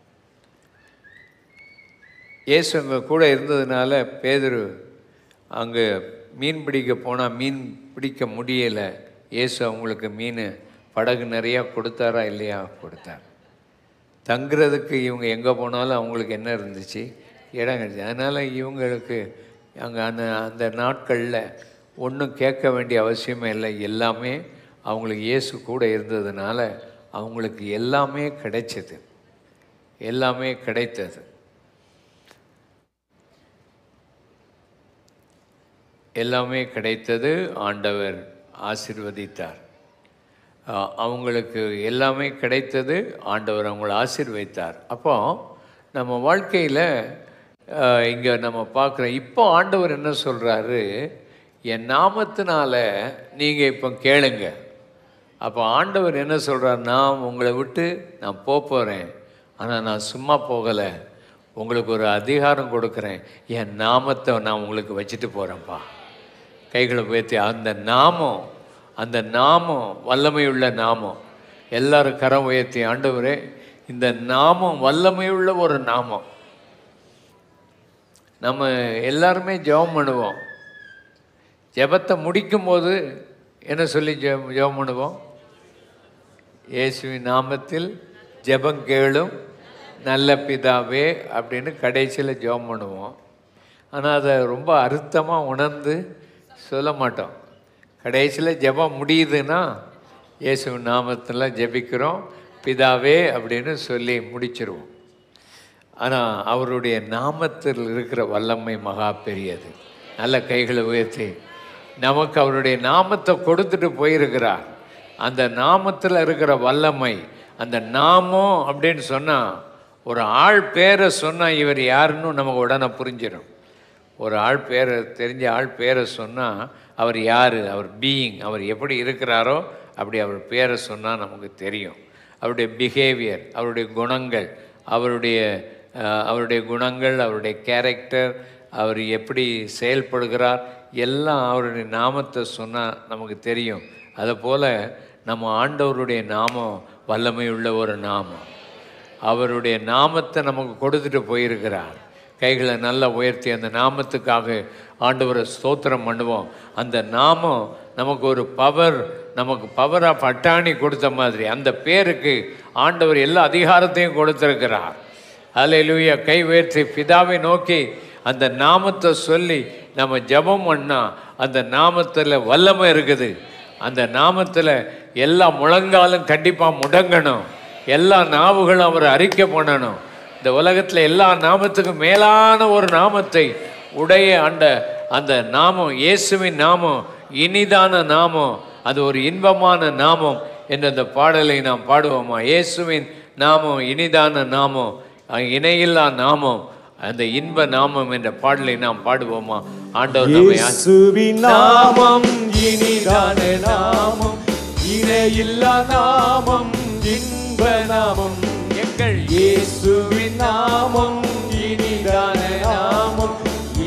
S1: இயேசு அங்கே கூட இருந்ததுனால பேதுரு அங்கே மீன் பிடிக்க போனால் மீன் பிடிக்க முடியலை இயேசு அவங்களுக்கு மீன் படகு நிறையா கொடுத்தாரா இல்லையா கொடுத்தார் தங்குறதுக்கு இவங்க எங்கே போனாலும் அவங்களுக்கு என்ன இருந்துச்சு இடம் கிடைச்சு அதனால் இவங்களுக்கு அங்கே அந்த அந்த நாட்களில் ஒன்றும் கேட்க வேண்டிய அவசியமே இல்லை எல்லாமே அவங்களுக்கு இயேசு கூட இருந்ததுனால அவங்களுக்கு எல்லாமே கிடைச்சது எல்லாமே கிடைத்தது எல்லாமே கிடைத்தது ஆண்டவர் ஆசிர்வதித்தார் அஹ் அவங்களுக்கு எல்லாமே கிடைத்தது ஆண்டவர் அவங்கள ஆசீர்வதித்தார் அப்போ நம்ம வாழ்க்கையில் இங்கே நம்ம பார்க்குறோம் இப்போ ஆண்டவர் என்ன சொல்கிறாரு என் நாமத்தினால நீங்கள் இப்போ கேளுங்க அப்போ ஆண்டவர் என்ன சொல்கிறார் நான் உங்களை விட்டு நான் போக போகிறேன் ஆனால் நான் சும்மா போகலை உங்களுக்கு ஒரு அதிகாரம் கொடுக்குறேன் என் நாமத்தை நான் உங்களுக்கு வச்சுட்டு போகிறேன்ப்பா கைகளை உயர்த்தி அந்த நாமம் அந்த நாமம் வல்லமையுள்ள நாமம் எல்லாரும் கரம் உயர்த்தி ஆண்டவரே இந்த நாமம் வல்லமையுள்ள ஒரு நாமம் நம்ம எல்லாருமே ஜெபம் பண்ணுவோம் ஜெபத்தை முடிக்கும்போது என்ன சொல்லி ஜெபம் ஜெபம் பண்ணுவோம் இயேசுவின் நாமத்தில் ஜெபம் கேளும் நல்ல பிதாவே அப்படின்னு கடைசியில் ஜெபம் பண்ணுவோம் ஆனால் அதை ரொம்ப அறுத்தமாக உணர்ந்து சொல்ல மாட்டோம் கடைசியில் ஜெபம் முடியுதுன்னா இயேசுவின் நாமத்தில் ஜெபிக்கிறோம் பிதாவே அப்படின்னு சொல்லி முடிச்சிருவோம் ஆனால் அவருடைய நாமத்தில் இருக்கிற வல்லமை மகா பெரியது நல்ல கைகளை உயர்த்தி நமக்கு அவருடைய நாமத்தை கொடுத்துட்டு போயிருக்கிறார் அந்த நாமத்தில் இருக்கிற வல்லமை அந்த நாமம் அப்படின்னு சொன்னால் ஒரு ஆள் பேரை சொன்னால் இவர் யாருன்னு நமக்கு உடனே புரிஞ்சிடும் ஒரு ஆள் பேரை தெரிஞ்ச ஆள் பேரை சொன்னால் அவர் யார் அவர் பீயிங் அவர் எப்படி இருக்கிறாரோ அப்படி அவர் பேரை சொன்னால் நமக்கு தெரியும் அவருடைய பிஹேவியர் அவருடைய குணங்கள் அவருடைய அஹ், அவருடைய குணங்கள் அவருடைய கேரக்டர் அவர் எப்படி செயல்படுகிறார் எல்லாம் அவருடைய நாமத்தை சொன்னால் நமக்கு தெரியும் அதுபோல் நம்ம ஆண்டவருடைய நாமம் வல்லமை உள்ள ஒரு நாமம் அவருடைய நாமத்தை நமக்கு கொடுத்துட்டு போயிருக்கிறார் கைகளை நல்லா உயர்த்தி அந்த நாமத்துக்காக ஆண்டவரை ஸ்தோத்திரம் பண்ணுவோம் அந்த நாமம் நமக்கு ஒரு பவர் நமக்கு பவர் ஆஃப் அட்டாணி கொடுத்த மாதிரி அந்த பேருக்கு ஆண்டவர் எல்லா அதிகாரத்தையும் கொடுத்திருக்கிறார் அல்லேலூயா கை உயர்த்தி பிதாவை நோக்கி அந்த நாமத்தை சொல்லி நம்ம ஜெபம் பண்ணா அந்த நாமத்தில் வல்லமை இருக்குது அந்த நாமத்தில் எல்லா முழங்காலும் கண்டிப்பாக முடங்கணும் எல்லா நாவுகளும் அவர் அறிக்கை பண்ணணும் இந்த உலகத்தில் எல்லா நாமத்துக்கும் மேலான ஒரு நாமத்தை உடைய அந்த அந்த நாமம் இயேசுவின் நாமம் இனிதான நாமம் அது ஒரு இன்பமான நாமம் என்ற அந்த பாடலை நாம் பாடுவோமா இயேசுவின் நாமம் இனிதான நாமம் அஹ் இணையில்லா நாமம் அந்த இன்ப நாமம் என்ற பாடலை நாம் பாடுவோமா ஆண்டவர் நம்மை ஆசீர்வதிப்பார்.
S3: இயேசுவின் நாமம் இனிதான நாமம் இணையில்லா நாமம் இன்ப நாமம்
S1: எங்கள்
S3: இயேசுவின் நாமம் இனிதான நாமம்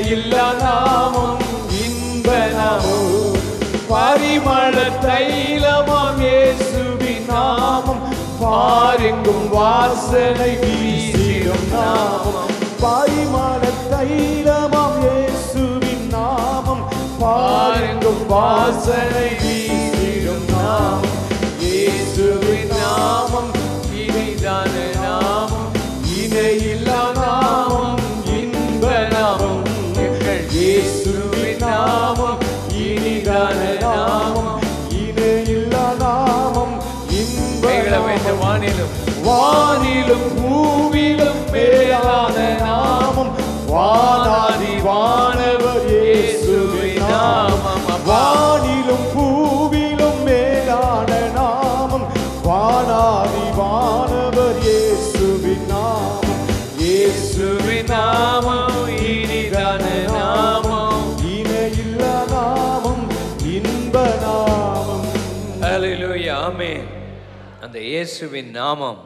S3: இணையில்லா நாமம் இன்ப நாமம் பரிமள தைலமாம் இயேசுவின் நாமம் பாரெங்கும் வாசனை வீசிடும் நாமம் பரிமள தைலமாம் இயேசுவின் நாமம் பாரெங்கும் வாசனை வீசிடும் நாமம் இயேசுவின் நாமம் இனிதான நாமம் இணையில்லா நாமம் இன்ப நாமம் எங்கள் இயேசுவின் நாமம் இனிதான நாமம் இணையில்லா நாமம் இன்ப
S1: கைகளை வைத்து
S3: நாமம்
S1: வானிலும்
S3: வானிலும் பூவிலும் மேலான நாமம் வானாதி வானவர் இயேசுவின் நாமம் வானிலும் பூவிலும் மேலான நாமம் வானாதி வானவர் இயேசுவின் நாமம் இயேசுவின் நாமம் இனிதான நாமம் இணையில்லா நாமம் இன்ப நாமம்
S1: ஹalleluya ஆமென் அந்த இயேசுவின் நாமம்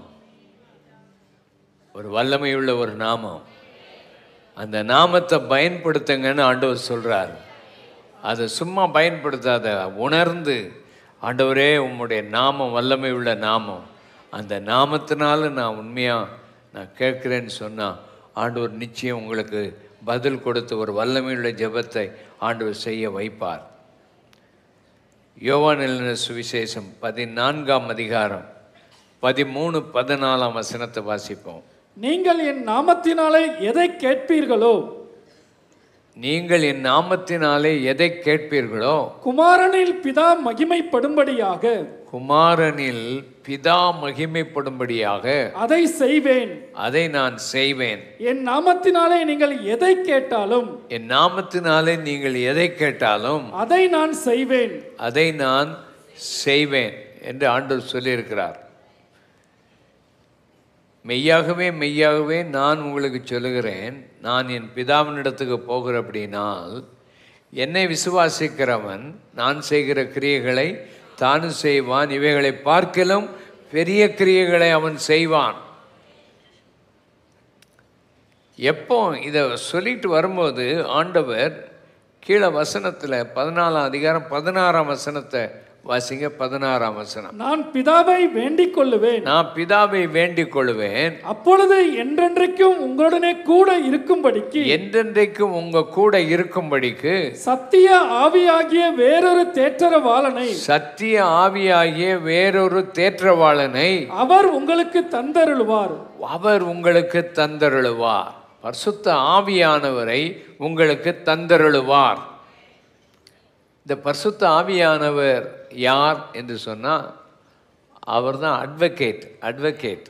S1: ஒரு வல்லமையுள்ள ஒரு நாமம் அந்த நாமத்தை பயன்படுத்துங்கன்னு ஆண்டவர் சொல்றார் அதை சும்மா பயன்படுத்தாத உணர்ந்து ஆண்டவரே உம்முடைய நாமம் வல்லமை உள்ள நாமம் அந்த நாமத்தினால நான் உண்மையாக நான் கேட்குறேன்னு சொன்னால் ஆண்டவர் நிச்சயம் உங்களுக்கு பதில் கொடுத்து ஒரு வல்லமையுள்ள ஜெபத்தை ஆண்டவர் செய்ய வைப்பார் யோவான் எழுதின சுவிசேஷம் பதினான்காம் அதிகாரம் பதிமூணு பதினாலாம் வசனத்தை வாசிப்போம்
S2: நீங்கள் என் நாமத்தினாலே எதை கேட்பீர்களோ
S1: நீங்கள் என் நாமத்தினாலே எதை கேட்பீர்களோ
S2: குமாரனில் பிதா மகிமைப்படும்படியாக
S1: குமாரனில் பிதா மகிமைப்படும்படியாக
S2: அதை செய்வேன்
S1: அதை நான் செய்வேன்
S2: என் நாமத்தினாலே நீங்கள் எதை கேட்டாலும்
S1: என் நாமத்தினாலே நீங்கள் எதை கேட்டாலும்
S2: அதை நான் செய்வேன்
S1: அதை நான் செய்வேன் என்று ஆண்டவர் சொல்லியிருக்கிறார் மெய்யாகவே மெய்யாகவே நான் உங்களுக்கு சொல்லுகிறேன் நான் என் பிதாவினிடத்துக்கு போகிறபடினால் என்னை விசுவாசிக்கிறவன் நான் செய்கிற கிரியைகளை தானும் செய்வான் இவைகளை பார்க்கலும் பெரிய கிரியைகளை அவன் செய்வான் எப்போ இதை சொல்லிட்டு வரும்போது ஆண்டவர் கீழே வசனத்தில் பதினாலாம் அதிகாரம் பதினாறாம் வசனத்தை வாசிங்க பதினாறாம் வசனம்
S2: நான் பிதாவை வேண்டிக் கொள்ளுவேன்
S1: நான் பிதாவை வேண்டிக் கொள்வேன்
S2: அப்பொழுது என்றென்றைக்கும் உங்களுடனே கூட இருக்கும்படிக்கு
S1: என்றென்றைக்கும் உங்க கூட இருக்கும்படிக்கு
S2: சத்திய ஆவியாகிய வேறொரு தேற்றரவாளனை
S1: சத்திய ஆவியாகிய வேறொரு தேற்றவாளனை
S2: அவர் உங்களுக்கு தந்தருளுவார்
S1: அவர் உங்களுக்கு தந்தருளுவார் பரிசுத்த ஆவியானவரை உங்களுக்கு தந்தருளுவார் இந்த பரிசுத்த ஆவியானவர் யார் என்று சொன்னால் அவர் தான் அட்வொகேட் அட்வொகேட்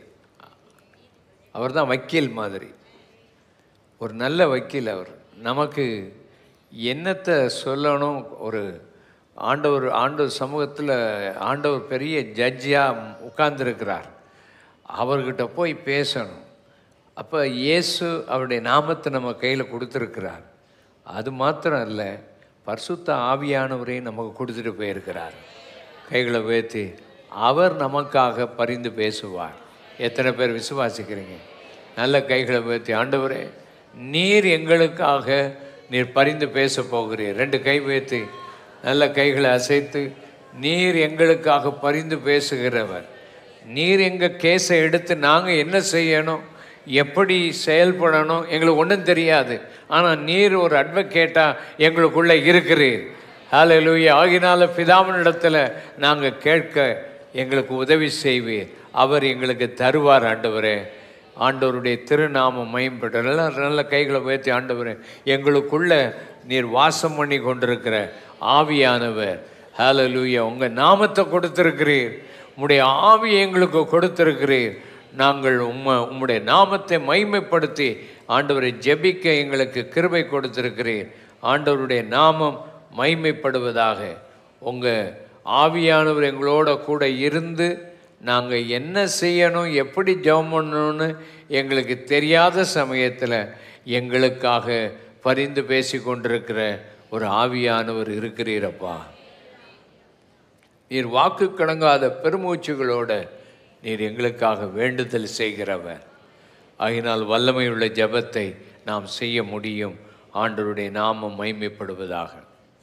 S1: அவர் தான் வக்கீல் மாதிரி ஒரு நல்ல வக்கீல் அவர் நமக்கு என்னத்தை சொல்லணும் ஒரு ஆண்டவர் ஆண்டவர் சமூகத்தில் ஆண்டவர் பெரிய ஜட்ஜியாக உட்கார்ந்துருக்கிறார் அவர்கிட்ட போய் பேசணும் அப்போ இயேசு அவருடைய நாமத்தை நம்ம கையில் கொடுத்துருக்கிறார் அது மாத்திரம் இல்லை பரிசுத்த ஆவியானவரை நமக்கு கொடுத்துட்டு போயிருக்கிறார் கைகளை உயர்த்தி அவர் நமக்காக பரிந்து பேசுவார் எத்தனை பேர் விசுவாசிக்கிறீங்க நல்ல கைகளை உயர்த்தி ஆண்டவரே நீர் எங்களுக்காக நீர் பரிந்து பேச போகிறீர் ரெண்டு கை உயர்த்தி நல்ல கைகளை அசைத்து நீர் எங்களுக்காக பரிந்து பேசுகிறவர் நீர் எங்கள் கேஸை எடுத்து நாங்கள் என்ன செய்யணும் எப்படி செயல்படணும் எங்களுக்கு ஒன்றும் தெரியாது ஆனால் நீர் ஒரு அட்வொகேட்டாக எங்களுக்குள்ளே இருக்கிறீர் ஹalleluya ஆகினால பிதாவினிடத்தில் நாங்கள் கேட்க எங்களுக்கு உதவி செய்வீர் அவர் எங்களுக்கு தருவார் ஆண்டவரே ஆண்டவருடைய திருநாமம் மயம்பட்டு நல்ல நல்ல கைகளை உயர்த்தி ஆண்டவரே எங்களுக்குள்ள நீர் வாசம் பண்ணி கொண்டிருக்கிற ஆவியானவர் ஹalleluya உங்கள் நாமத்தை கொடுத்திருக்கிறீர் உம்முடைய ஆவியை எங்களுக்கு கொடுத்திருக்கிறீர் நாங்கள் உம்மை உம்முடைய நாமத்தை மைமைப்படுத்தி ஆண்டவரை ஜெபிக்க எங்களுக்கு கிருபை கொடுத்திருக்கிறீர் ஆண்டவருடைய நாமம் மைமைப்படுவதாக உங்கள் ஆவியானவர் எங்களோட கூட இருந்து நாங்கள் என்ன செய்யணும் எப்படி ஜெபம் பண்ணணும்னு எங்களுக்கு தெரியாத சமயத்தில் எங்களுக்காக பரிந்து பேசி கொண்டிருக்கிற ஒரு ஆவியானவர் இருக்கிறீரப்பா நீர் வாக்கு கடங்காத பெருமூச்சுகளோட நீர் எங்களுக்காக வேண்டுதல் செய்கிறவர் ஆகினால் வல்லமையுள்ள ஜெபத்தை நாம் செய்ய முடியும் ஆண்டவருடைய நாமம் மைமைப்படுவதாக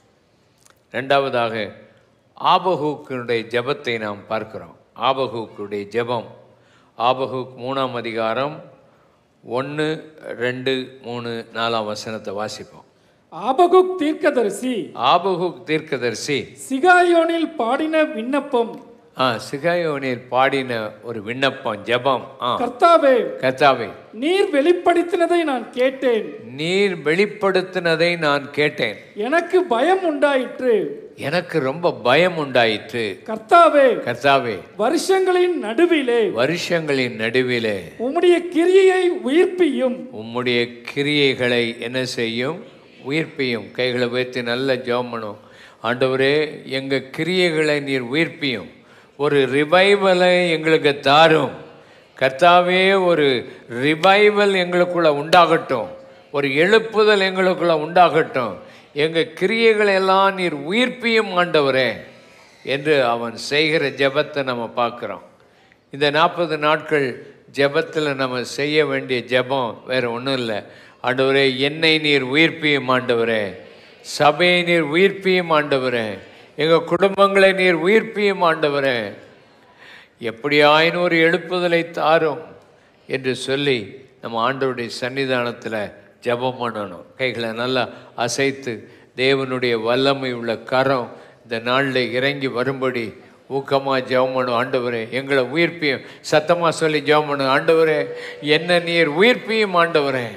S1: ரெண்டாவதாக ஆபகூக்கினுடைய ஜெபத்தை நாம் பார்க்கிறோம் ஆபகூக்குடைய ஜெபம் ஆபகூக் மூணாம் அதிகாரம் ஒன்று ரெண்டு மூணு நாலாம் வசனத்தை வாசிப்போம்
S2: ஆபகுக் தீர்க்கதரிசி
S1: ஆபகூக் தீர்க்கதரிசி
S2: சிகாயோனில் பாடின விண்ணப்பம்
S1: ஆ சிகாயோனில் பாடின ஒரு விண்ணப்பம் ஜெபம் ஆ
S2: கர்த்தாவே
S1: கர்த்தாவே
S2: நீர் வெளிப்படுத்தினதை நான் கேட்டேன்
S1: நீர் வெளிப்படுத்தினதை நான் கேட்டேன்
S2: எனக்கு பயம் உண்டாயிற்று
S1: எனக்கு ரொம்ப பயம் உண்டாயிற்று
S2: கர்த்தாவே
S1: கர்த்தாவே
S2: வருஷங்களின் நடுவிலே
S1: வருஷங்களின் நடுவிலே
S2: உம்முடைய கிரியையை உயிர்ப்பியும்
S1: உம்முடைய கிரியைகளை என்ன செய்யும் உயிர்ப்பியும் கைகளை உயர்த்தி நல்ல ஜெபம் பண்ணும் ஆண்டவரே எங்கள் கிரியைகளை நீர் உயிர்ப்பியும் ஒரு ரிவைவலை எங்களுக்கு தாரும் கர்த்தாவே ஒரு ரிவைவல் எங்களுக்குள்ள உண்டாகட்டும் ஒரு எழுப்புதல் எங்களுக்குள்ள உண்டாகட்டும் எங்கள் கிரியைகளை எல்லாம் நீர் உயிர்ப்பியும் ஆண்டவரே என்று அவன் செய்கிற ஜெபத்தை நம்ம பார்க்குறோம் இந்த நாற்பது நாட்கள் ஜெபத்தில் நம்ம செய்ய வேண்டிய ஜெபம் வேறு ஒன்றும் இல்லை ஆண்டவரே என்னை நீர் உயிர்ப்பியும் ஆண்டவரே சபையை நீர் உயிர்ப்பியும் ஆண்டவரே எங்கள் குடும்பங்களை நீர் உயிர்ப்பியும் ஆண்டவரே எப்படியாயினும் ஒரு எழுப்புதலை தாரும் என்று சொல்லி நம்ம ஆண்டவருடைய சன்னிதானத்தில் ஜெபம் பண்ணணும் கைகளை நல்லா அசைத்து தேவனுடைய வல்லமை உள்ள கரம் இந்த நாளில் இறங்கி வரும்படி ஊக்கமாக ஜெபம் பண்ணும் ஆண்டவரே எங்களை உயிர்ப்பியும் சத்தமாக சொல்லி ஜெபம் பண்ணும் ஆண்டவரே என்ன நீர் உயிர்ப்பியும் ஆண்டவரே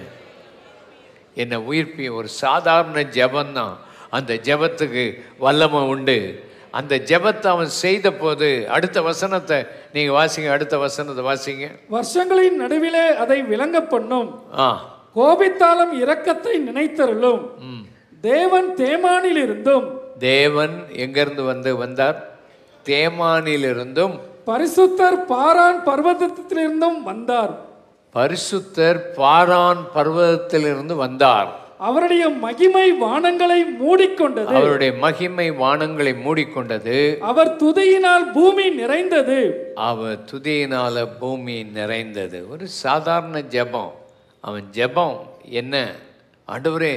S1: என்னை உயிர்ப்பியும் ஒரு சாதாரண ஜெபந்தான் அந்த ஜெபத்துக்கு வல்லமை உண்டு அந்த ஜெபத்தை அவன் செய்த போது அடுத்த வசனத்தை நீங்கள் வாசிங்க அடுத்த வசனத்தை வாசிங்க
S2: வருஷங்களின் நடுவிலே அதை விளங்க பண்ணும்
S1: ஆ
S2: கோபித்தாலும் இரக்கத்தை நினைத்தருளும்
S1: ம்
S2: தேவன் தேமானில் இருந்தும்
S1: தேவன் எங்கேருந்து வந்து வந்தார் தேமானிலிருந்தும்
S2: பரிசுத்தர் பாரான் பர்வதத்திலிருந்தும் வந்தார்
S1: பரிசுத்தர் பாரான் பர்வதத்திலிருந்து வந்தார்
S2: அவருடைய மகிமை வானங்களை மூடிக்கொண்டது
S1: அவருடைய மகிமை வானங்களை மூடிக்கொண்டது
S2: அவர் துதியினால் பூமி நிறைந்தது
S1: அவர் துதியினால பூமி நிறைந்தது ஒரு சாதாரண ஜெபம் அவன் ஜெபம் என்ன ஆண்டவரே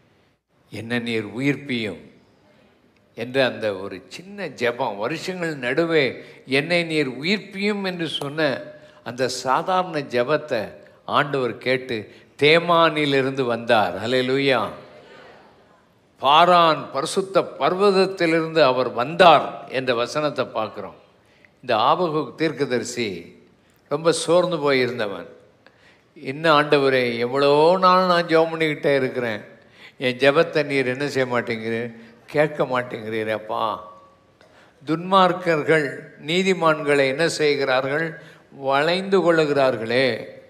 S1: என்ன நீர் உயிர்ப்பியும் என்ற அந்த ஒரு சின்ன ஜெபம் வருஷங்கள் நடுவே என்னை நீர் உயிர்ப்பியும் என்று சொன்ன அந்த சாதாரண ஜெபத்தை ஆண்டவர் கேட்டு தேமானிலிருந்து வந்தார் ஹalleluya பாரான் பரிசுத்த பர்வதத்திலிருந்து அவர் வந்தார் என்ற வசனத்தை பார்க்குறோம் இந்த ஆபகு தீர்க்கதரிசி ரொம்ப சோர்ந்து போயிருந்தவன் இன்னும் ஆண்டவரே எவ்வளோ நாள் நான் ஜெபம் பண்ணிக்கிட்டே இருக்கிறேன் என் ஜெபத்தை நீர் என்ன செய்ய மாட்டேங்கிறீர் கேட்க மாட்டேங்கிறீரப்பா துன்மார்க்கர்கள் நீதிமான்களை என்ன செய்கிறார்கள் வளைந்து கொள்ளுகிறார்களே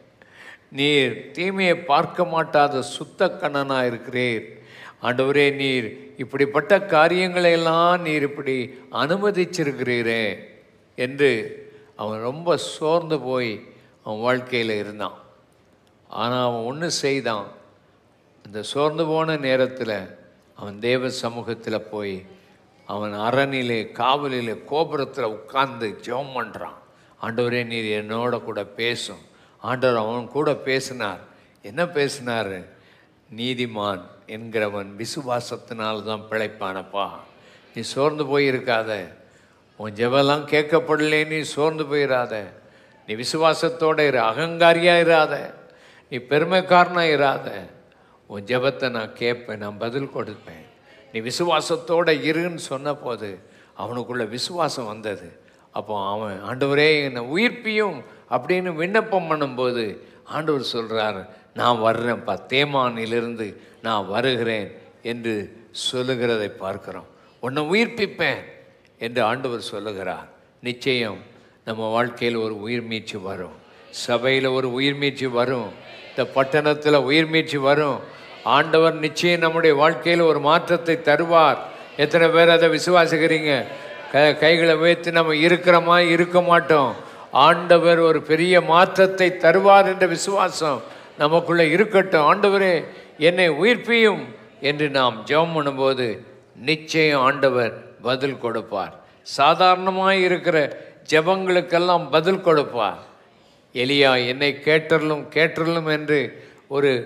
S1: நீர் தீமையை பார்க்க மாட்டாத சுத்த கண்ணனாக இருக்கிறீர் ஆண்டவரே நீர் இப்படிப்பட்ட காரியங்களை எல்லாம் நீர் இப்படி அனுமதிச்சிருக்கிறீரே என்று அவன் ரொம்ப சோர்ந்து போய் அவன் வாழ்க்கையில் இருந்தான் ஆனால் அவன் ஒன்று செய்தான் அந்த சோர்ந்து போன நேரத்தில் அவன் தேவ சமூகத்தில் போய் அவன் அரணிலே காவலிலே கோபுரத்தில் உட்கார்ந்து ஜெபம் பண்ணுறான் ஆண்டவரே நீர் என்னோட கூட பேசும் ஆண்டவர் அவன் கூட பேசினார் என்ன பேசினார் நீதிமான் என்கிறவன் விசுவாசத்தினால் தான் பிழைப்பானப்பா நீ சோர்ந்து போயிருக்காத உன் ஜெபெல்லாம் கேட்கப்படலே நீ சோர்ந்து போயிடாத நீ விசுவாசத்தோட இரு அகங்காரியா இராத நீ பெருமைக்காரனா இராத உன் ஜெபத்தை நான் கேட்பேன் நான் பதில் கொடுப்பேன் நீ விசுவாசத்தோட இருன்னு சொன்ன போது அவனுக்குள்ள விசுவாசம் வந்தது அப்போ அவன் ஆண்டவரே என்னை உயிர்ப்பியும் அப்படின்னு விண்ணப்பம் பண்ணும்போது ஆண்டவர் சொல்கிறார் நான் வர்றேன்ப்பா தேமானிலிருந்து நான் வருகிறேன் என்று சொல்லுகிறதை பார்க்கிறோம் உன்னை உயிர்ப்பிப்பேன் என்று ஆண்டவர் சொல்லுகிறார் நிச்சயம் நம்ம வாழ்க்கையில் ஒரு உயிர்மீச்சு வரும் சபையில் ஒரு உயிர்மீச்சு வரும் இந்த பட்டணத்தில் உயிர்மீச்சு வரும் ஆண்டவர் நிச்சயம் நம்முடைய வாழ்க்கையில் ஒரு மாற்றத்தை தருவார் எத்தனை பேர் அதை விசுவாசிக்கிறீங்க க கைகளை உயர்த்தி நம்ம இருக்கிறோமா இருக்க மாட்டோம் ஆண்டவர் ஒரு பெரிய மாற்றத்தை தருவார் என்ற விசுவாசம் நமக்குள்ளே இருக்கட்டும் ஆண்டவரே என்னை உயிர்ப்பியும் என்று நாம் ஜெபம் பண்ணும்போது நிச்சயம் ஆண்டவர் பதில் கொடுப்பார் சாதாரணமாக இருக்கிற ஜெபங்களுக்கெல்லாம் பதில் கொடுப்பார் எலியா என்னை கேட்டருளும் கேட்டருளும் என்று ஒரு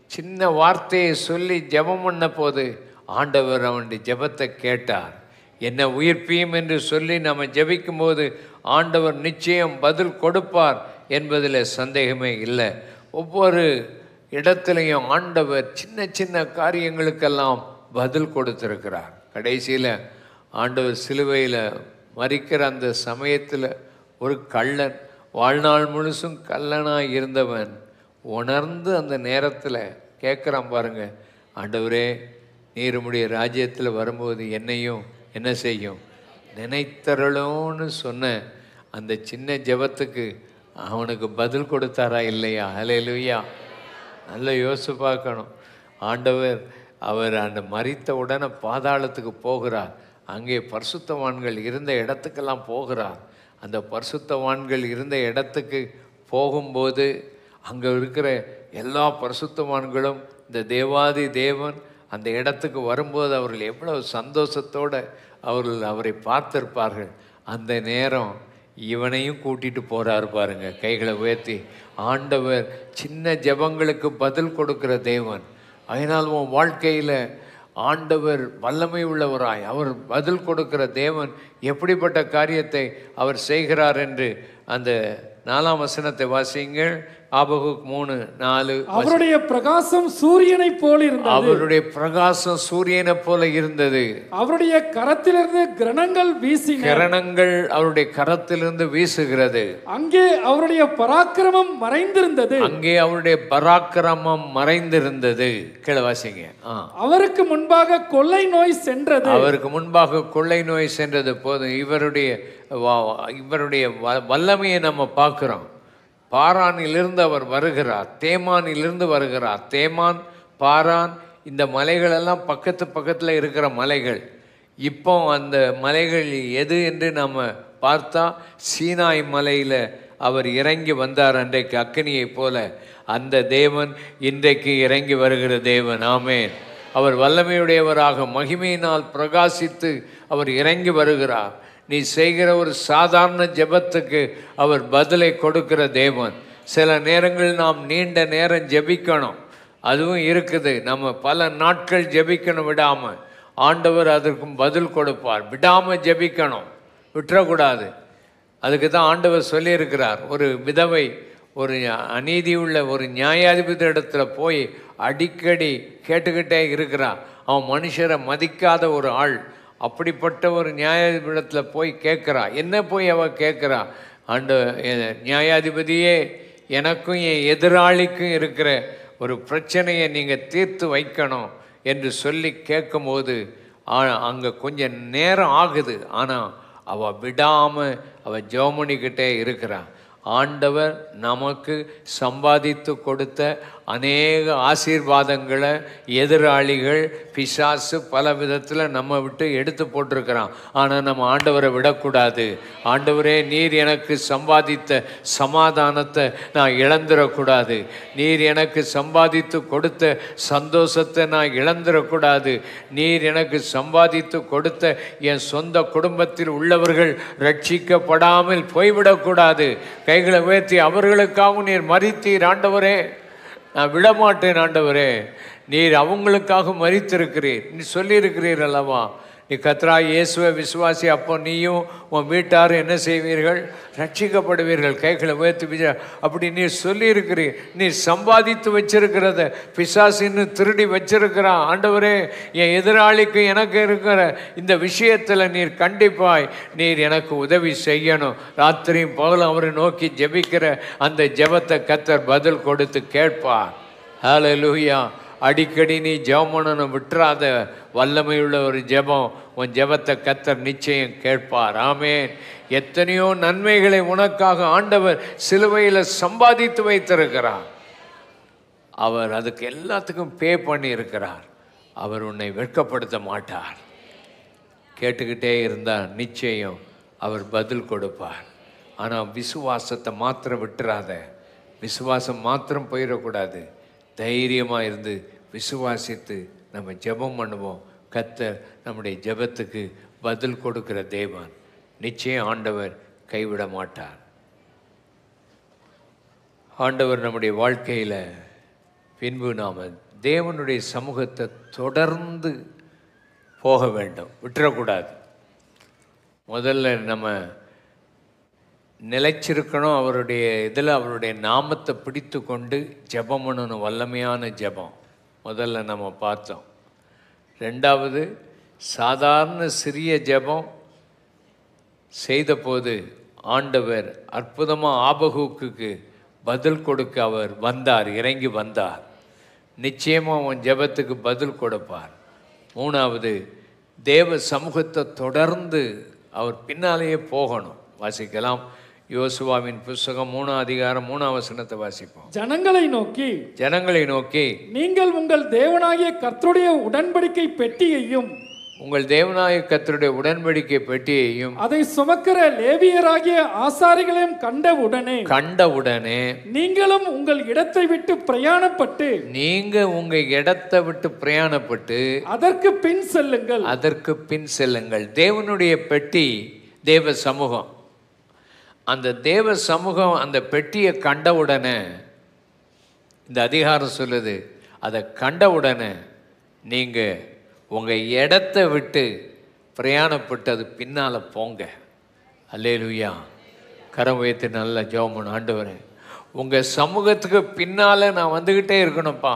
S1: சின்ன வார்த்தையை சொல்லி ஜெபம் பண்ண போது ஆண்டவர் அவனுடைய ஜெபத்தை கேட்டார் என்ன உயிர்ப்பியும் என்று சொல்லி நம்ம ஜெபிக்கும் போது ஆண்டவர் நிச்சயம் பதில் கொடுப்பார் என்பதில் சந்தேகமே இல்லை ஒவ்வொரு இடத்துலையும் ஆண்டவர் சின்ன சின்ன காரியங்களுக்கெல்லாம் பதில் கொடுத்திருக்கிறார் கடைசியில் ஆண்டவர் சிலுவையில் மறிக்கிற அந்த சமயத்தில் ஒரு கள்ளன் வாழ்நாள் முழுசும் கள்ளனாக இருந்தவன் உணர்ந்து அந்த நேரத்தில் கேட்குறான் பாருங்க ஆண்டவரே நீர் உம்முடைய ராஜ்யத்தில் வரும்போது என்னையும் என்ன செய்யும் நினைத்தருளோன்னு சொன்ன அந்த சின்ன ஜெபத்துக்கு அவனுக்கு பதில் கொடுத்தாரா இல்லையா ஹalleluya நல்ல யோசிச்சு பார்க்கணும் ஆண்டவர் அவர் அந்த மறித்த உடனே பாதாளத்துக்கு போகிறார் அங்கே பரிசுத்தவான்கள் இருந்த இடத்துக்கெல்லாம் போகிறார் அந்த பரிசுத்தவான்கள் இருந்த இடத்துக்கு போகும்போது அங்கே இருக்கிற எல்லா பரிசுத்தவான்களும் இந்த தேவாதி தேவன் அந்த இடத்துக்கு வரும்போது அவர்கள் எவ்வளவு சந்தோஷத்தோடு அவர்கள் அவரை பார்த்திருப்பார்கள் அந்த நேரம் இவனையும் கூட்டிட்டு போறாரு பாருங்க கைகளை உயர்த்தி ஆண்டவர் சின்ன ஜெபங்களுக்கு பதில் கொடுக்கிற தேவன் அதனால் உன் வாழ்க்கையில் ஆண்டவர் வல்லமை உள்ளவராய் அவர் பதில் கொடுக்கிற தேவன் எப்படிப்பட்ட காரியத்தை அவர் செய்கிறார் என்று அந்த நாலாம் வசனத்தை வாசியுங்கள் ஆபகுக் மூணு நாலு
S2: அவருடைய பிரகாசம் சூரியனை போல் இருந்தது
S1: அவருடைய பிரகாசம் சூரியனை போல இருந்தது
S2: அவருடைய கரத்திலிருந்து கிரணங்கள் வீசின
S1: கிரணங்கள் அவருடைய கரத்திலிருந்து வீசுகிறது
S2: அங்கே அவருடைய பராக்கிரமம் மறைந்திருந்தது
S1: அங்கே அவருடைய பராக்கிரமம் மறைந்திருந்தது கீழே வாசிங்க ஆ
S2: அவருக்கு முன்பாக கொள்ளை நோய் சென்றது
S1: அவருக்கு முன்பாக கொள்ளை நோய் சென்றது போதும் இவருடைய வ- இவருடைய வ- வல்லமையை நம்ம பார்க்கிறோம் பாரானிலிருந்து அவர் வருகிறார் தேமானிலிருந்து வருகிறார் தேமான் பாரான் இந்த மலைகளெல்லாம் பக்கத்து பக்கத்தில் இருக்கிற மலைகள் இப்போ அந்த மலைகள் எது என்று நம்ம பார்த்தா சீனாய் மலையில் அவர் இறங்கி வந்தார் அன்றைக்கு அக்கினியைப் போல அந்த தேவன் இன்றைக்கு இறங்கி வருகிற தேவன் ஆமேன் அவர் வல்லமையுடையவராக மகிமையினால் பிரகாசித்து அவர் இறங்கி வருகிறார் நீ செய்கிற ஒரு சாதாரண ஜெபத்துக்கு அவர் பதிலை கொடுக்கிற தேவன் சில நேரங்கள் நாம் நீண்ட நேரம் ஜெபிக்கணும் அதுவும் இருக்குது நம்ம பல நாட்கள் ஜெபிக்கணும் விடாம ஆண்டவர் அதற்கும் பதில் கொடுப்பார் விடாம ஜெபிக்கணும் விட்டுறக்கூடாது அதுக்கு தான் ஆண்டவர் சொல்லியிருக்கிறார் ஒரு விதவை ஒரு அநீதி உள்ள ஒரு நியாயாதிபதி இடத்துல போய் அடிக்கடி கேட்டுக்கிட்டே இருக்கிறான் அவன் மனுஷரை மதிக்காத ஒரு ஆள் அப்படிப்பட்ட ஒரு நியாயாதிபதியிடத்துல போய் கேட்குறா என்ன போய் அவ கேட்குறா ஆண்டு எ- நியாயாதிபதியே எனக்கும் என் எதிராளிக்கும் இருக்கிற ஒரு பிரச்சனையை நீங்கள் தீர்த்து வைக்கணும் என்று சொல்லி கேட்கும்போது அங்கே கொஞ்சம் நேரம் ஆகுது ஆனால் அவள் விடாமல் அவள் ஜோமனிக்கிட்டே இருக்கிறாள் ஆண்டவர் நமக்கு சம்பாதித்து கொடுத்த அநேக ஆசீர்வாதங்களை எதிராளிகள் பிசாசு பல விதத்தில் நம்ம விட்டு எடுத்து போட்டிருக்கிறான் ஆனால் நம்ம ஆண்டவரை விடக்கூடாது ஆண்டவரே நீர் எனக்கு சம்பாதித்த சமாதானத்தை நான் இழந்துடக்கூடாது நீர் எனக்கு சம்பாதித்து கொடுத்த சந்தோஷத்தை நான் இழந்துடக்கூடாது நீர் எனக்கு சம்பாதித்து கொடுத்த என் சொந்த குடும்பத்தில் உள்ளவர்கள் ரட்சிக்கப்படாமல் போய்விடக்கூடாது கைகளை உயர்த்தி அவர்களுக்காகவும் நீர் மறித்தீர் ஆண்டவரே நான் விடமாட்டேன் ஆண்டவரே நீர் அவங்களுக்காக மறித்திருக்கிறீர் நீ சொல்லியிருக்கிறீர் அல்லவா நீ கத்ரா இயேசுவை விசுவாசி அப்போ நீயும் உன் வீட்டார் என்ன செய்வீர்கள் ரட்சிக்கப்படுவீர்கள் கைகளை உயர்த்தி விஜய அப்படி நீ சொல்லியிருக்கிறீர் நீ சம்பாதித்து வச்சிருக்கிறத பிசாசின்னு திருடி வச்சிருக்கிறான் ஆண்டவரே என் எதிராளிக்கு எனக்கு இருக்கிற இந்த விஷயத்தில் நீர் கண்டிப்பாய் நீர் எனக்கு உதவி செய்யணும் ராத்திரியும் பகலும் அவரை நோக்கி ஜெபிக்கிற அந்த ஜெபத்தை கத்தர் பதில் கொடுத்து கேட்பார் ஹalleluya அடிக்கடி நீ ஜெபமனனை விட்டுறாத வல்லமையுள்ள ஒரு ஜெபம் உன் ஜெபத்தை கத்தர் நிச்சயம் கேட்பார் ஆமென் எத்தனையோ நன்மைகளை உனக்காக ஆண்டவர் சிலுவையில் சம்பாதித்து வைத்திருக்கிறார் அவர் அதுக்கு எல்லாத்துக்கும் பே பண்ணி இருக்கிறார் அவர் உன்னை வெட்கப்படுத்த மாட்டார் கேட்டுக்கிட்டே இருந்தால் நிச்சயம் அவர் பதில் கொடுப்பார் ஆனால் விசுவாசத்தை மாத்திரம் விட்டுறாத விசுவாசம் மாத்திரம் போயிடக்கூடாது தைரியமாக இருந்து விசுவாசித்து நம்ம ஜெபம் பண்ணுவோம் கத்தர் நம்முடைய ஜெபத்துக்கு பதில் கொடுக்கிற தேவன் நிச்சயம் ஆண்டவர் கைவிட மாட்டார் ஆண்டவர் நம்முடைய வாழ்க்கையில் பின்பு நாம் தேவனுடைய சமூகத்தை தொடர்ந்து போக வேண்டும் விட்டுறக்கூடாது முதல்ல நம்ம நிலைச்சிருக்கணும் அவருடைய இதில் அவருடைய நாமத்தை பிடித்து கொண்டு ஜெபம் பண்ணணும் வல்லமையான ஜெபம் முதல்ல நம்ம பார்த்தோம் ரெண்டாவது சாதாரண சிறிய ஜெபம் செய்தபோது ஆண்டவர் அற்புதமாக ஆபகூக்குக்கு பதில் கொடுக்க அவர் வந்தார் இறங்கி வந்தார் நிச்சயமாக உன் ஜெபத்துக்கு பதில் கொடுப்பார் மூணாவது தேவ சமூகத்தை தொடர்ந்து அவர் பின்னாலேயே போகணும் வாசிக்கலாம் யோசுவாவின் புஸ்தகம் மூணாம் அதிகாரம் மூணாம் வசனத்தை வாசிப்போம்
S2: ஜனங்களை நோக்கி
S1: ஜனங்களை நோக்கி
S2: நீங்கள் உங்கள் தேவனாகிய கர்த்தருடைய உடன்படிக்கை பெட்டியையும்
S1: உங்கள் தேவநாய கர்த்தருடைய உடன்படிக்கை பெட்டியையும்
S2: அதை சுமக்கிற லேவியராகிய ஆசாரிகளையும் கண்டவுடனே
S1: கண்டவுடனே
S2: நீங்களும் உங்கள் இடத்தை விட்டு பிரயாணப்பட்டு
S1: நீங்க உங்க இடத்தை விட்டு பிரயாணப்பட்டு
S2: அதற்கு பின் செல்லுங்கள்
S1: அதற்கு பின் செல்லுங்கள் தேவனுடைய பெட்டி தேவ சமூகம் அந்த தேவ சமூகம் அந்த பெட்டியை கண்டவுடனே இந்த அதிகாரம் சொல்லுது அதை கண்டவுடனே நீங்கள் உங்கள் இடத்த விட்டு பிரயாணப்பட்டு அது பின்னால் போங்க அல்லேலுயா கரம் வைத்து நல்லா ஜெபம் ஆண்டவரே உங்கள் சமூகத்துக்கு பின்னால் நான் வந்துக்கிட்டே இருக்கணும்ப்பா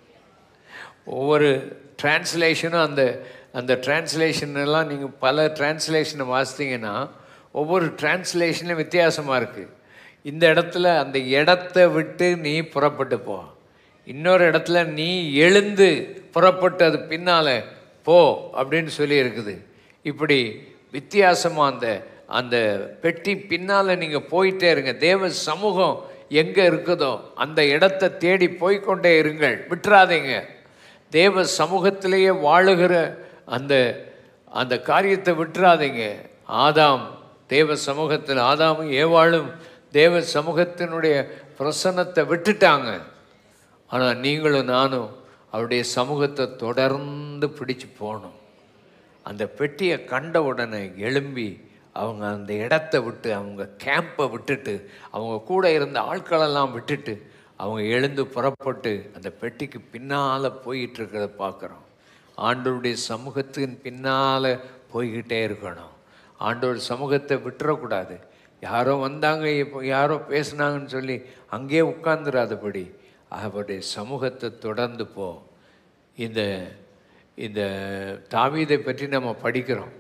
S1: ஒவ்வொரு டிரான்ஸ்லேஷனும் அந்த அந்த translation எல்லாம் நீங்கள் பல டிரான்ஸ்லேஷனை வாசித்தீங்கன்னா ஒவ்வொரு டிரான்ஸ்லேஷனும் வித்தியாசமாக இருக்குது இந்த இடத்துல அந்த இடத்த விட்டு நீ புறப்பட்டு போ இன்னொரு இடத்துல நீ எழுந்து புறப்பட்டு அது பின்னால் போ அப்படின்னு சொல்லி இருக்குது இப்படி வித்தியாசமாக அந்த அந்த பெட்டி பின்னால் நீங்கள் போயிட்டே இருங்க தேவ சமூகம் எங்கே இருக்குதோ அந்த இடத்த தேடி போய்க்கொண்டே இருங்கள் விட்டுறாதீங்க தேவ சமூகத்திலேயே வாழுகிற அந்த அந்த காரியத்தை விட்டுறாதீங்க ஆதாம் தேவ சமூகத்தில் ஆதாமும் ஏவாளும் தேவ சமூகத்தினுடைய பிரசன்னத்தை விட்டுட்டாங்க ஆனால் நீங்களும் நானும் அவருடைய சமூகத்தை தொடர்ந்து பிடிச்சு போகணும் அந்த பெட்டியை கண்ட உடனே எழும்பி அவங்க அந்த இடத்த விட்டு அவங்க கேம்பை விட்டுட்டு அவங்க கூட இருந்த ஆட்களெல்லாம் விட்டுட்டு அவங்க எழுந்து புறப்பட்டு அந்த பெட்டிக்கு பின்னால் போயிட்டு இருக்கிறத பார்க்குறோம் ஆண்டவருடைய சமூகத்தின் பின்னால் போய்கிட்டே இருக்கணும் ஆண்டவர் சமூகத்தை விட்டுறக்கூடாது யாரோ வந்தாங்க இப்போ யாரோ பேசுனாங்கன்னு சொல்லி அங்கேயே உட்கார்ந்துராதபடி அவருடைய சமூகத்தை தொடர்ந்து போ இந்த இந்த தாவீதை பற்றி நம்ம படிக்கிறோம்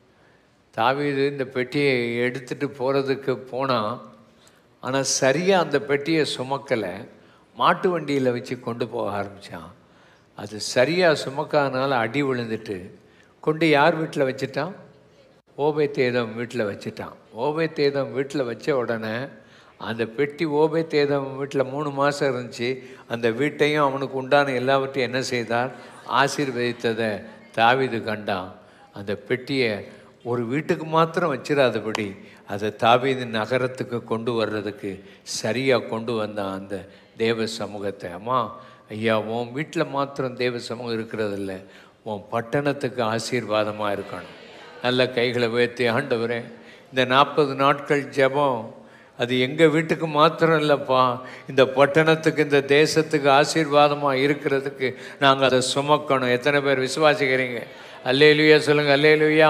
S1: தாவீது இந்த பெட்டியை எடுத்துட்டு போகிறதுக்கு போனால் ஆனால் சரியாக அந்த பெட்டியை சுமக்கலை மாட்டு வண்டியில் வச்சு கொண்டு போக ஆரம்பித்தான் அது சரியாக சுமக்காதனால அடி விழுந்துட்டு கொண்டு யார் வீட்டில் வச்சுட்டான் ஓபை தேதம் வீட்டில் வச்சுட்டான் ஓபை தேதம் வீட்டில் வச்ச உடனே அந்த பெட்டி ஓபை தேதம் வீட்டில் மூணு மாதம் இருந்துச்சு அந்த வீட்டையும் அவனுக்கு உண்டான எல்லாவற்றையும் என்ன செய்தார் ஆசீர்வதித்ததை தாவீது கண்டான் அந்த பெட்டியை ஒரு வீட்டுக்கு மாத்திரம் வச்சிடாதபடி அதை தாவீது நகரத்துக்கு கொண்டு வர்றதுக்கு சரியாக கொண்டு வந்தான் அந்த தேவ சமூகத்தை அம்மா ஐயா உன் வீட்டில் மாத்திரம் தேவ சமூகம் இருக்கிறதில்ல உன் பட்டணத்துக்கு ஆசீர்வாதமாக இருக்கணும் நல்ல கைகளை உயர்த்தி ஆண்டவரே இந்த நாற்பது நாட்கள் ஜெபம் அது எங்கள் வீட்டுக்கு மாத்திரம் இல்லைப்பா இந்த பட்டணத்துக்கு இந்த தேசத்துக்கு ஆசீர்வாதமாக இருக்கிறதுக்கு நாங்கள் அதை சுமக்கணும் எத்தனை பேர் விசுவாசிக்கிறீங்க அல்லேலுயா சொல்லுங்கள் அல்லேலுயா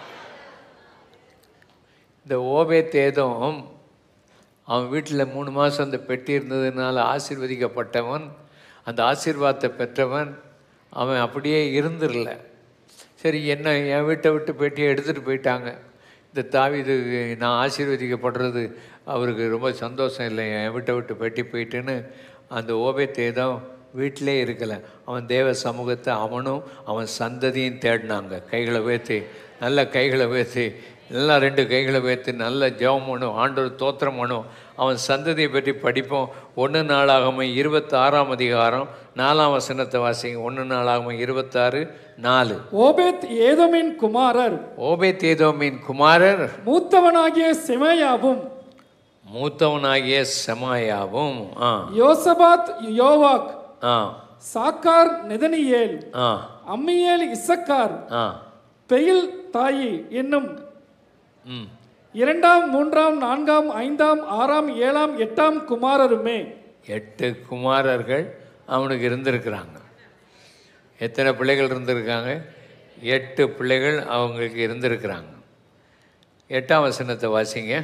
S1: இந்த ஓபே தேதம் அவன் வீட்டில் மூணு மாதம் அந்த பெட்டி இருந்ததுனால ஆசீர்வதிக்கப்பட்டவன் அந்த ஆசீர்வாதத்தை பெற்றவன் அவன் அப்படியே இருந்துடல சரி என்ன என் வீட்டை விட்டு பெட்டியை எடுத்துகிட்டு போயிட்டாங்க இந்த தாவீது நான் ஆசீர்வதிக்கப்படுறது அவருக்கு ரொம்ப சந்தோஷம் இல்லை என் வீட்டை விட்டு பெட்டி போயிட்டுன்னு அந்த ஓபே தேதம் வீட்டிலே இருக்கலை அவன் தேவ சமூகத்தை அவனும் அவன் சந்ததியும் தேடினாங்க கைகளை உயர்த்தி நல்ல கைகளை உயர்த்தி எல்லாம் ரெண்டு கைகளை உயர்த்தி நல்ல ஜெபம் பண்ணும் ஆண்டவர் தோத்திரம் பண்ணும் அவன் சந்ததியை பற்றி படிப்போம் ஒன்று நாளாகம இருபத்தாறாம் அதிகாரம் நாலாம் வசனத்தை வாசிங்க ஒன்று நாளாகம இருபத்தாறு நாலு
S2: ஓபேத் ஏதோமின் குமாரர்
S1: ஓபே தேதோமின் குமாரர்
S2: மூத்தவனாகிய செமயாவும்
S1: மூத்தவனாகிய செமாயாவும் ஆ
S2: யோசபாத் யோவாக்
S1: ஆ
S2: சாக்கார் நெதனியேல்
S1: ஆ
S2: அம்மியேல் இசக்கார்
S1: ஆ
S2: பெயில் தாயி என்னும்
S1: ம்
S2: இரண்டாம் மூன்றாம் நான்காம் ஐந்தாம் ஆறாம் ஏழாம் எட்டாம் குமாரருமே
S1: எட்டு குமாரர்கள் ஆ அவனுக்கு இருந்திருக்கிறாங்க எத்தனை பிள்ளைகள் இருந்திருக்காங்க எட்டு பிள்ளைகள் அவங்களுக்கு இருந்திருக்கிறாங்க எட்டாம் வசனத்தை வாசிங்க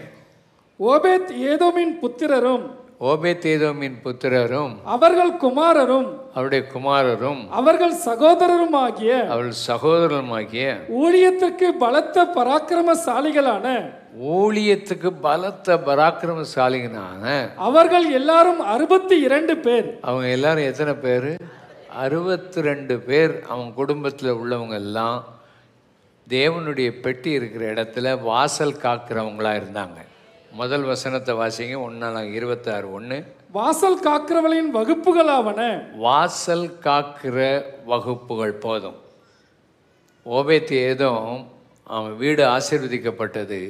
S2: ஓபேத் ஏதோமின் புத்திரரும்
S1: ஓபேத்தேதோமின் புத்திரரும்
S2: அவர்கள் குமாரரும்
S1: அவருடைய குமாரரும்
S2: அவர்கள் சகோதரருமாகிய
S1: அவள் சகோதரமாகிய
S2: ஊழியத்திற்கு பலத்த பராக்கிரமசாலிகளான
S1: ஊழியத்துக்கு பலத்த பராக்கிரமசாலிகனான
S2: அவர்கள் எல்லாரும் அறுபத்தி இரண்டு பேர்
S1: அவங்க எல்லாரும் எத்தனை பேர் அறுபத்தி ரெண்டு பேர் அவங்க குடும்பத்தில் உள்ளவங்க எல்லாம் தேவனுடைய பெட்டி இருக்கிற இடத்துல வாசல் காக்கிறவங்களா இருந்தாங்க முதல் வசனத்தை வாசிங்க ஒன்றாம் இருபத்தாறு ஒன்று
S2: வாசல் காக்கிறவளின் வகுப்புகளாவன
S1: வாசல் காக்கிற வகுப்புகள் போதும் ஓபேத்தி ஏதோ அவன் வீடு ஆசீர்வதிக்கப்பட்டது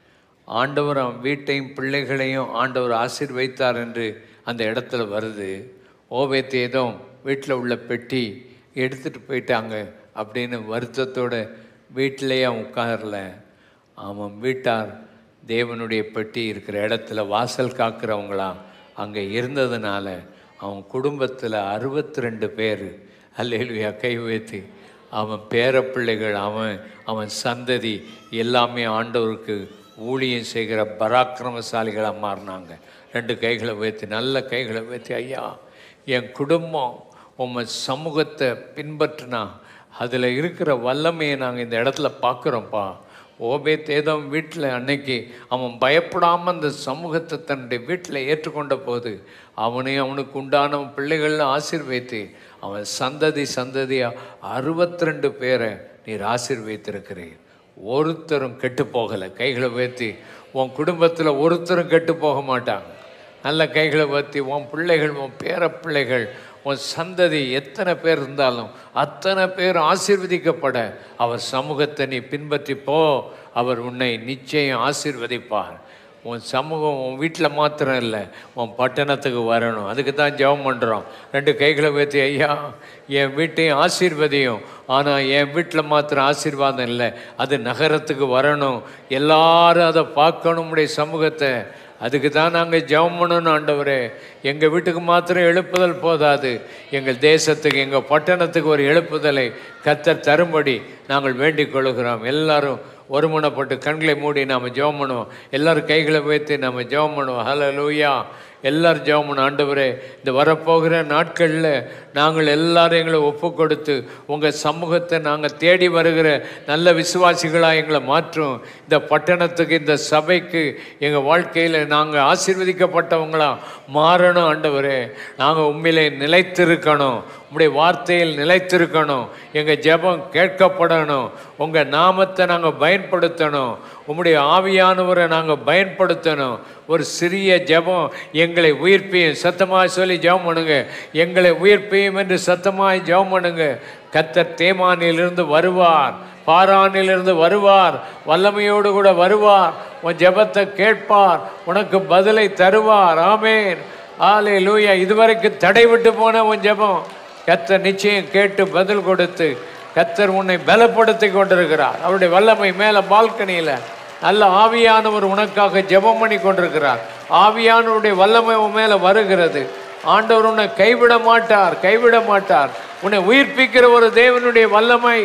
S1: ஆண்டவர் அவன் வீட்டையும் பிள்ளைகளையும் ஆண்டவர் ஆசீர்வைத்தார் என்று அந்த இடத்துல வருது ஓபேத்தி ஏதோ வீட்டில் உள்ள பெட்டி எடுத்துகிட்டு போயிட்டாங்க அப்படின்னு வருத்தத்தோட வீட்டிலேயே அவன் உட்காரல அவன் வீட்டார் தேவனுடைய பெட்டி இருக்கிற இடத்துல வாசல் காக்கிறவங்களா அங்கே இருந்ததுனால அவன் குடும்பத்தில் அறுபத்தி ரெண்டு பேர் அல்லேலுயா கை உயர்த்தி அவன் பேரப்பிள்ளைகள் அவன் அவன் சந்ததி எல்லாமே ஆண்டவருக்கு ஊழியம் செய்கிற பராக்கிரமசாலிகளாக மாறினாங்க ரெண்டு கைகளை உயர்த்தி நல்ல கைகளை உயர்த்தி ஐயா என் குடும்பம் உம்ம சமூகத்தை பின்பற்றினா அதில் இருக்கிற வல்லமையை நாங்கள் இந்த இடத்துல பார்க்குறோம்ப்பா ஓபே தேதம் வீட்டில் அன்னைக்கு அவன் பயப்படாமல் அந்த சமூகத்தை தன்னுடைய வீட்டில் ஏற்றுக்கொண்ட போது அவனையும் அவனுக்கு உண்டான பிள்ளைகள்லாம் ஆசீர்வைத்து அவன் சந்ததி சந்ததியாக அறுபத்தி ரெண்டு பேரை நீர் ஆசீர்வைத்திருக்கிறீர் ஒருத்தரும் கெட்டு போகலை கைகளை உயர்த்தி உன் குடும்பத்தில் ஒருத்தரும் கெட்டு போக மாட்டாங்க நல்ல கைகளை உயர்த்தி உன் பிள்ளைகள் உன் பேர பிள்ளைகள் உன் சந்ததி எத்தனை பேர் இருந்தாலும் அத்தனை பேர் ஆசீர்வதிக்கப்பட அவர் சமூகத்தை நீ பின்பற்றி போ அவர் உன்னை நிச்சயம் ஆசீர்வதிப்பார் உன் சமூகம் உன் வீட்டில் மாத்திரம் இல்லை உன் பட்டணத்துக்கு வரணும் அதுக்கு தான் ஜெபம் பண்ணுறோம் ரெண்டு கைகளை வைத்து ஐயா என் வீட்டையும் ஆசீர்வதியும் ஆனால் என் வீட்டில் மாத்திரம் ஆசீர்வாதம் இல்லை அது நகரத்துக்கு வரணும் எல்லாரும் அதை பார்க்கணும் உடைய சமூகத்தை அதுக்கு தான் நாங்கள் ஜெபம் பண்ணணும் ஆண்டவரே எங்கள் வீட்டுக்கு மாத்திரம் எழுப்புதல் போதாது எங்கள் தேசத்துக்கு எங்கள் பட்டணத்துக்கு ஒரு எழுப்புதலை கத்தர் தரும்படி நாங்கள் வேண்டிக் கொள்கிறோம் எல்லாரும் ஒருமுனைப்பட்டு கண்களை மூடி நாம் ஜெபம் பண்ணுவோம் எல்லாரும் கைகளை வைத்து நம்ம ஜெபம் பண்ணுவோம் ஹலோ லூயா எல்லாரும் ஜெபம் பண்ணும் ஆண்டவரே இந்த வரப்போகிற நாட்களில் நாங்கள் எல்லாரும் எங்களை ஒப்பு கொடுத்து உங்கள் சமூகத்தை நாங்கள் தேடி வருகிற நல்ல விசுவாசிகளாக எங்களை மாற்றும் இந்த பட்டணத்துக்கு இந்த சபைக்கு எங்கள் வாழ்க்கையில் நாங்கள் ஆசீர்வதிக்கப்பட்டவங்களா மாறணும் ஆண்டவரே நாங்கள் உண்மையிலே நிலைத்திருக்கணும் உம்முடைய வார்த்தையில் நிலைத்திருக்கணும் எங்கள் ஜெபம் கேட்கப்படணும் உங்கள் நாமத்தை நாங்கள் பயன்படுத்தணும் உம்முடைய ஆவியானவரை நாங்கள் பயன்படுத்தணும் ஒரு சிறிய ஜெபம் எங்களை உயிர்ப்பியும் சத்தமாக சொல்லி ஜெபம் பண்ணுங்க எங்களை உயிர்ப்பியும் என்று சத்தமாய் ஜெபம் பண்ணுங்க கத்தர் தேமானிலிருந்து வருவார் பாரானிலிருந்து வருவார் வல்லமையோடு கூட வருவார் உன் ஜெபத்தை கேட்பார் உனக்கு பதிலை தருவார் ஆமேன் ஆலே லூயா இதுவரைக்கும் தடை விட்டு போன உன் ஜெபம் கத்தர் நிச்சயம் கேட்டு பதில் கொடுத்து கத்தர் உன்னை பலப்படுத்தி கொண்டிருக்கிறார் அவருடைய வல்லமை மேலே பால்கனியில் நல்ல ஆவியானவர் உனக்காக ஜெபம் பண்ணி கொண்டிருக்கிறார் ஆவியானவருடைய வல்லமை உன் மேலே வருகிறது ஆண்டவர் உன்னை கைவிட மாட்டார் கைவிட மாட்டார் உன்னை உயிர்ப்பிக்கிற ஒரு தேவனுடைய வல்லமை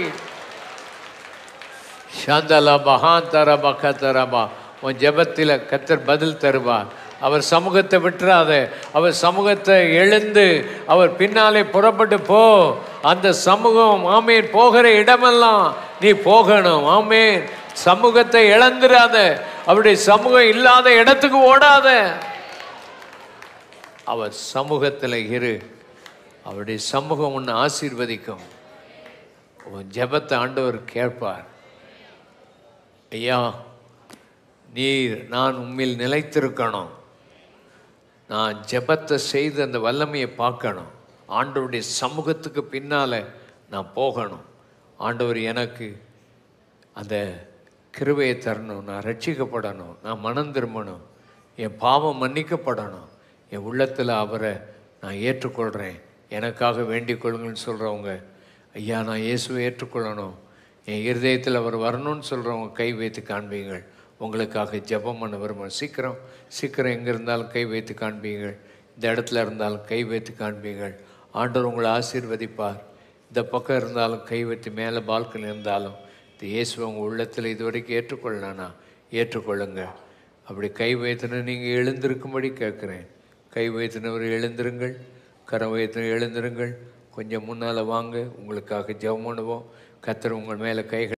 S1: ஷாந்தலா பகாந்தர பகதரபா உன் ஜெபத்தில் கத்தர் பதில் தருவார் அவர் சமூகத்தை விட்டுறாத அவர் சமூகத்தை எழுந்து அவர் பின்னாலே புறப்பட்டு போ அந்த சமூகம் ஆமேன் போகிற இடமெல்லாம் நீ போகணும் ஆமேன் சமூகத்தை இழந்துடாத அவருடைய சமூகம் இல்லாத இடத்துக்கு ஓடாத அவர் சமூகத்தில் இரு அவருடைய சமூகம் உன்னை ஆசீர்வதிக்கும் உன் ஜெபத்தை ஆண்டவர் கேட்பார் ஐயா நீர் நான் உண்மையில் நிலைத்திருக்கணும் நான் ஜெபத்தை செய்து அந்த வல்லமையை பார்க்கணும் ஆண்டவருடைய சமூகத்துக்கு பின்னால் நான் போகணும் ஆண்டவர் எனக்கு அந்த கிருபையை தரணும் நான் ரட்சிக்கப்படணும் நான் மனம் திரும்பணும் என் பாவம் மன்னிக்கப்படணும் என் உள்ளத்தில் அவரை நான் ஏற்றுக்கொள்கிறேன் எனக்காக வேண்டிக் கொள்ளுங்கன்னு சொல்கிறவங்க ஐயா நான் இயேசுவை ஏற்றுக்கொள்ளணும் என் இருதயத்தில் அவர் வரணும்னு சொல்கிறவங்க கை வைத்து காண்பீங்கள் உங்களுக்காக ஜெபம் பண்ண விரும்புகிறேன் சீக்கிரம் சீக்கிரம் எங்கே இருந்தாலும் கை வைத்து காண்பீங்கள் இந்த இடத்துல இருந்தாலும் கை வைத்து காண்பீங்கள் ஆண்டவர் உங்களை ஆசீர்வதிப்பார் இந்த பக்கம் இருந்தாலும் கை வைத்து மேலே பால்கனி இருந்தாலும் இந்த இயேசுவை உங்கள் உள்ளத்தில் இதுவரைக்கும் ஏற்றுக்கொள்ளலானா ஏற்றுக்கொள்ளுங்க அப்படி கை வைத்துன நீங்கள் எழுந்திருக்கும்படி கேட்குறேன் கை வைத்தினவர் எழுந்திருங்கள் கரம் வைத்தின எழுந்திருங்கள் கொஞ்சம் முன்னால் வாங்க உங்களுக்காக ஜெபம் பண்ணுவோம் கத்தர் உங்கள் மேலே கைகள்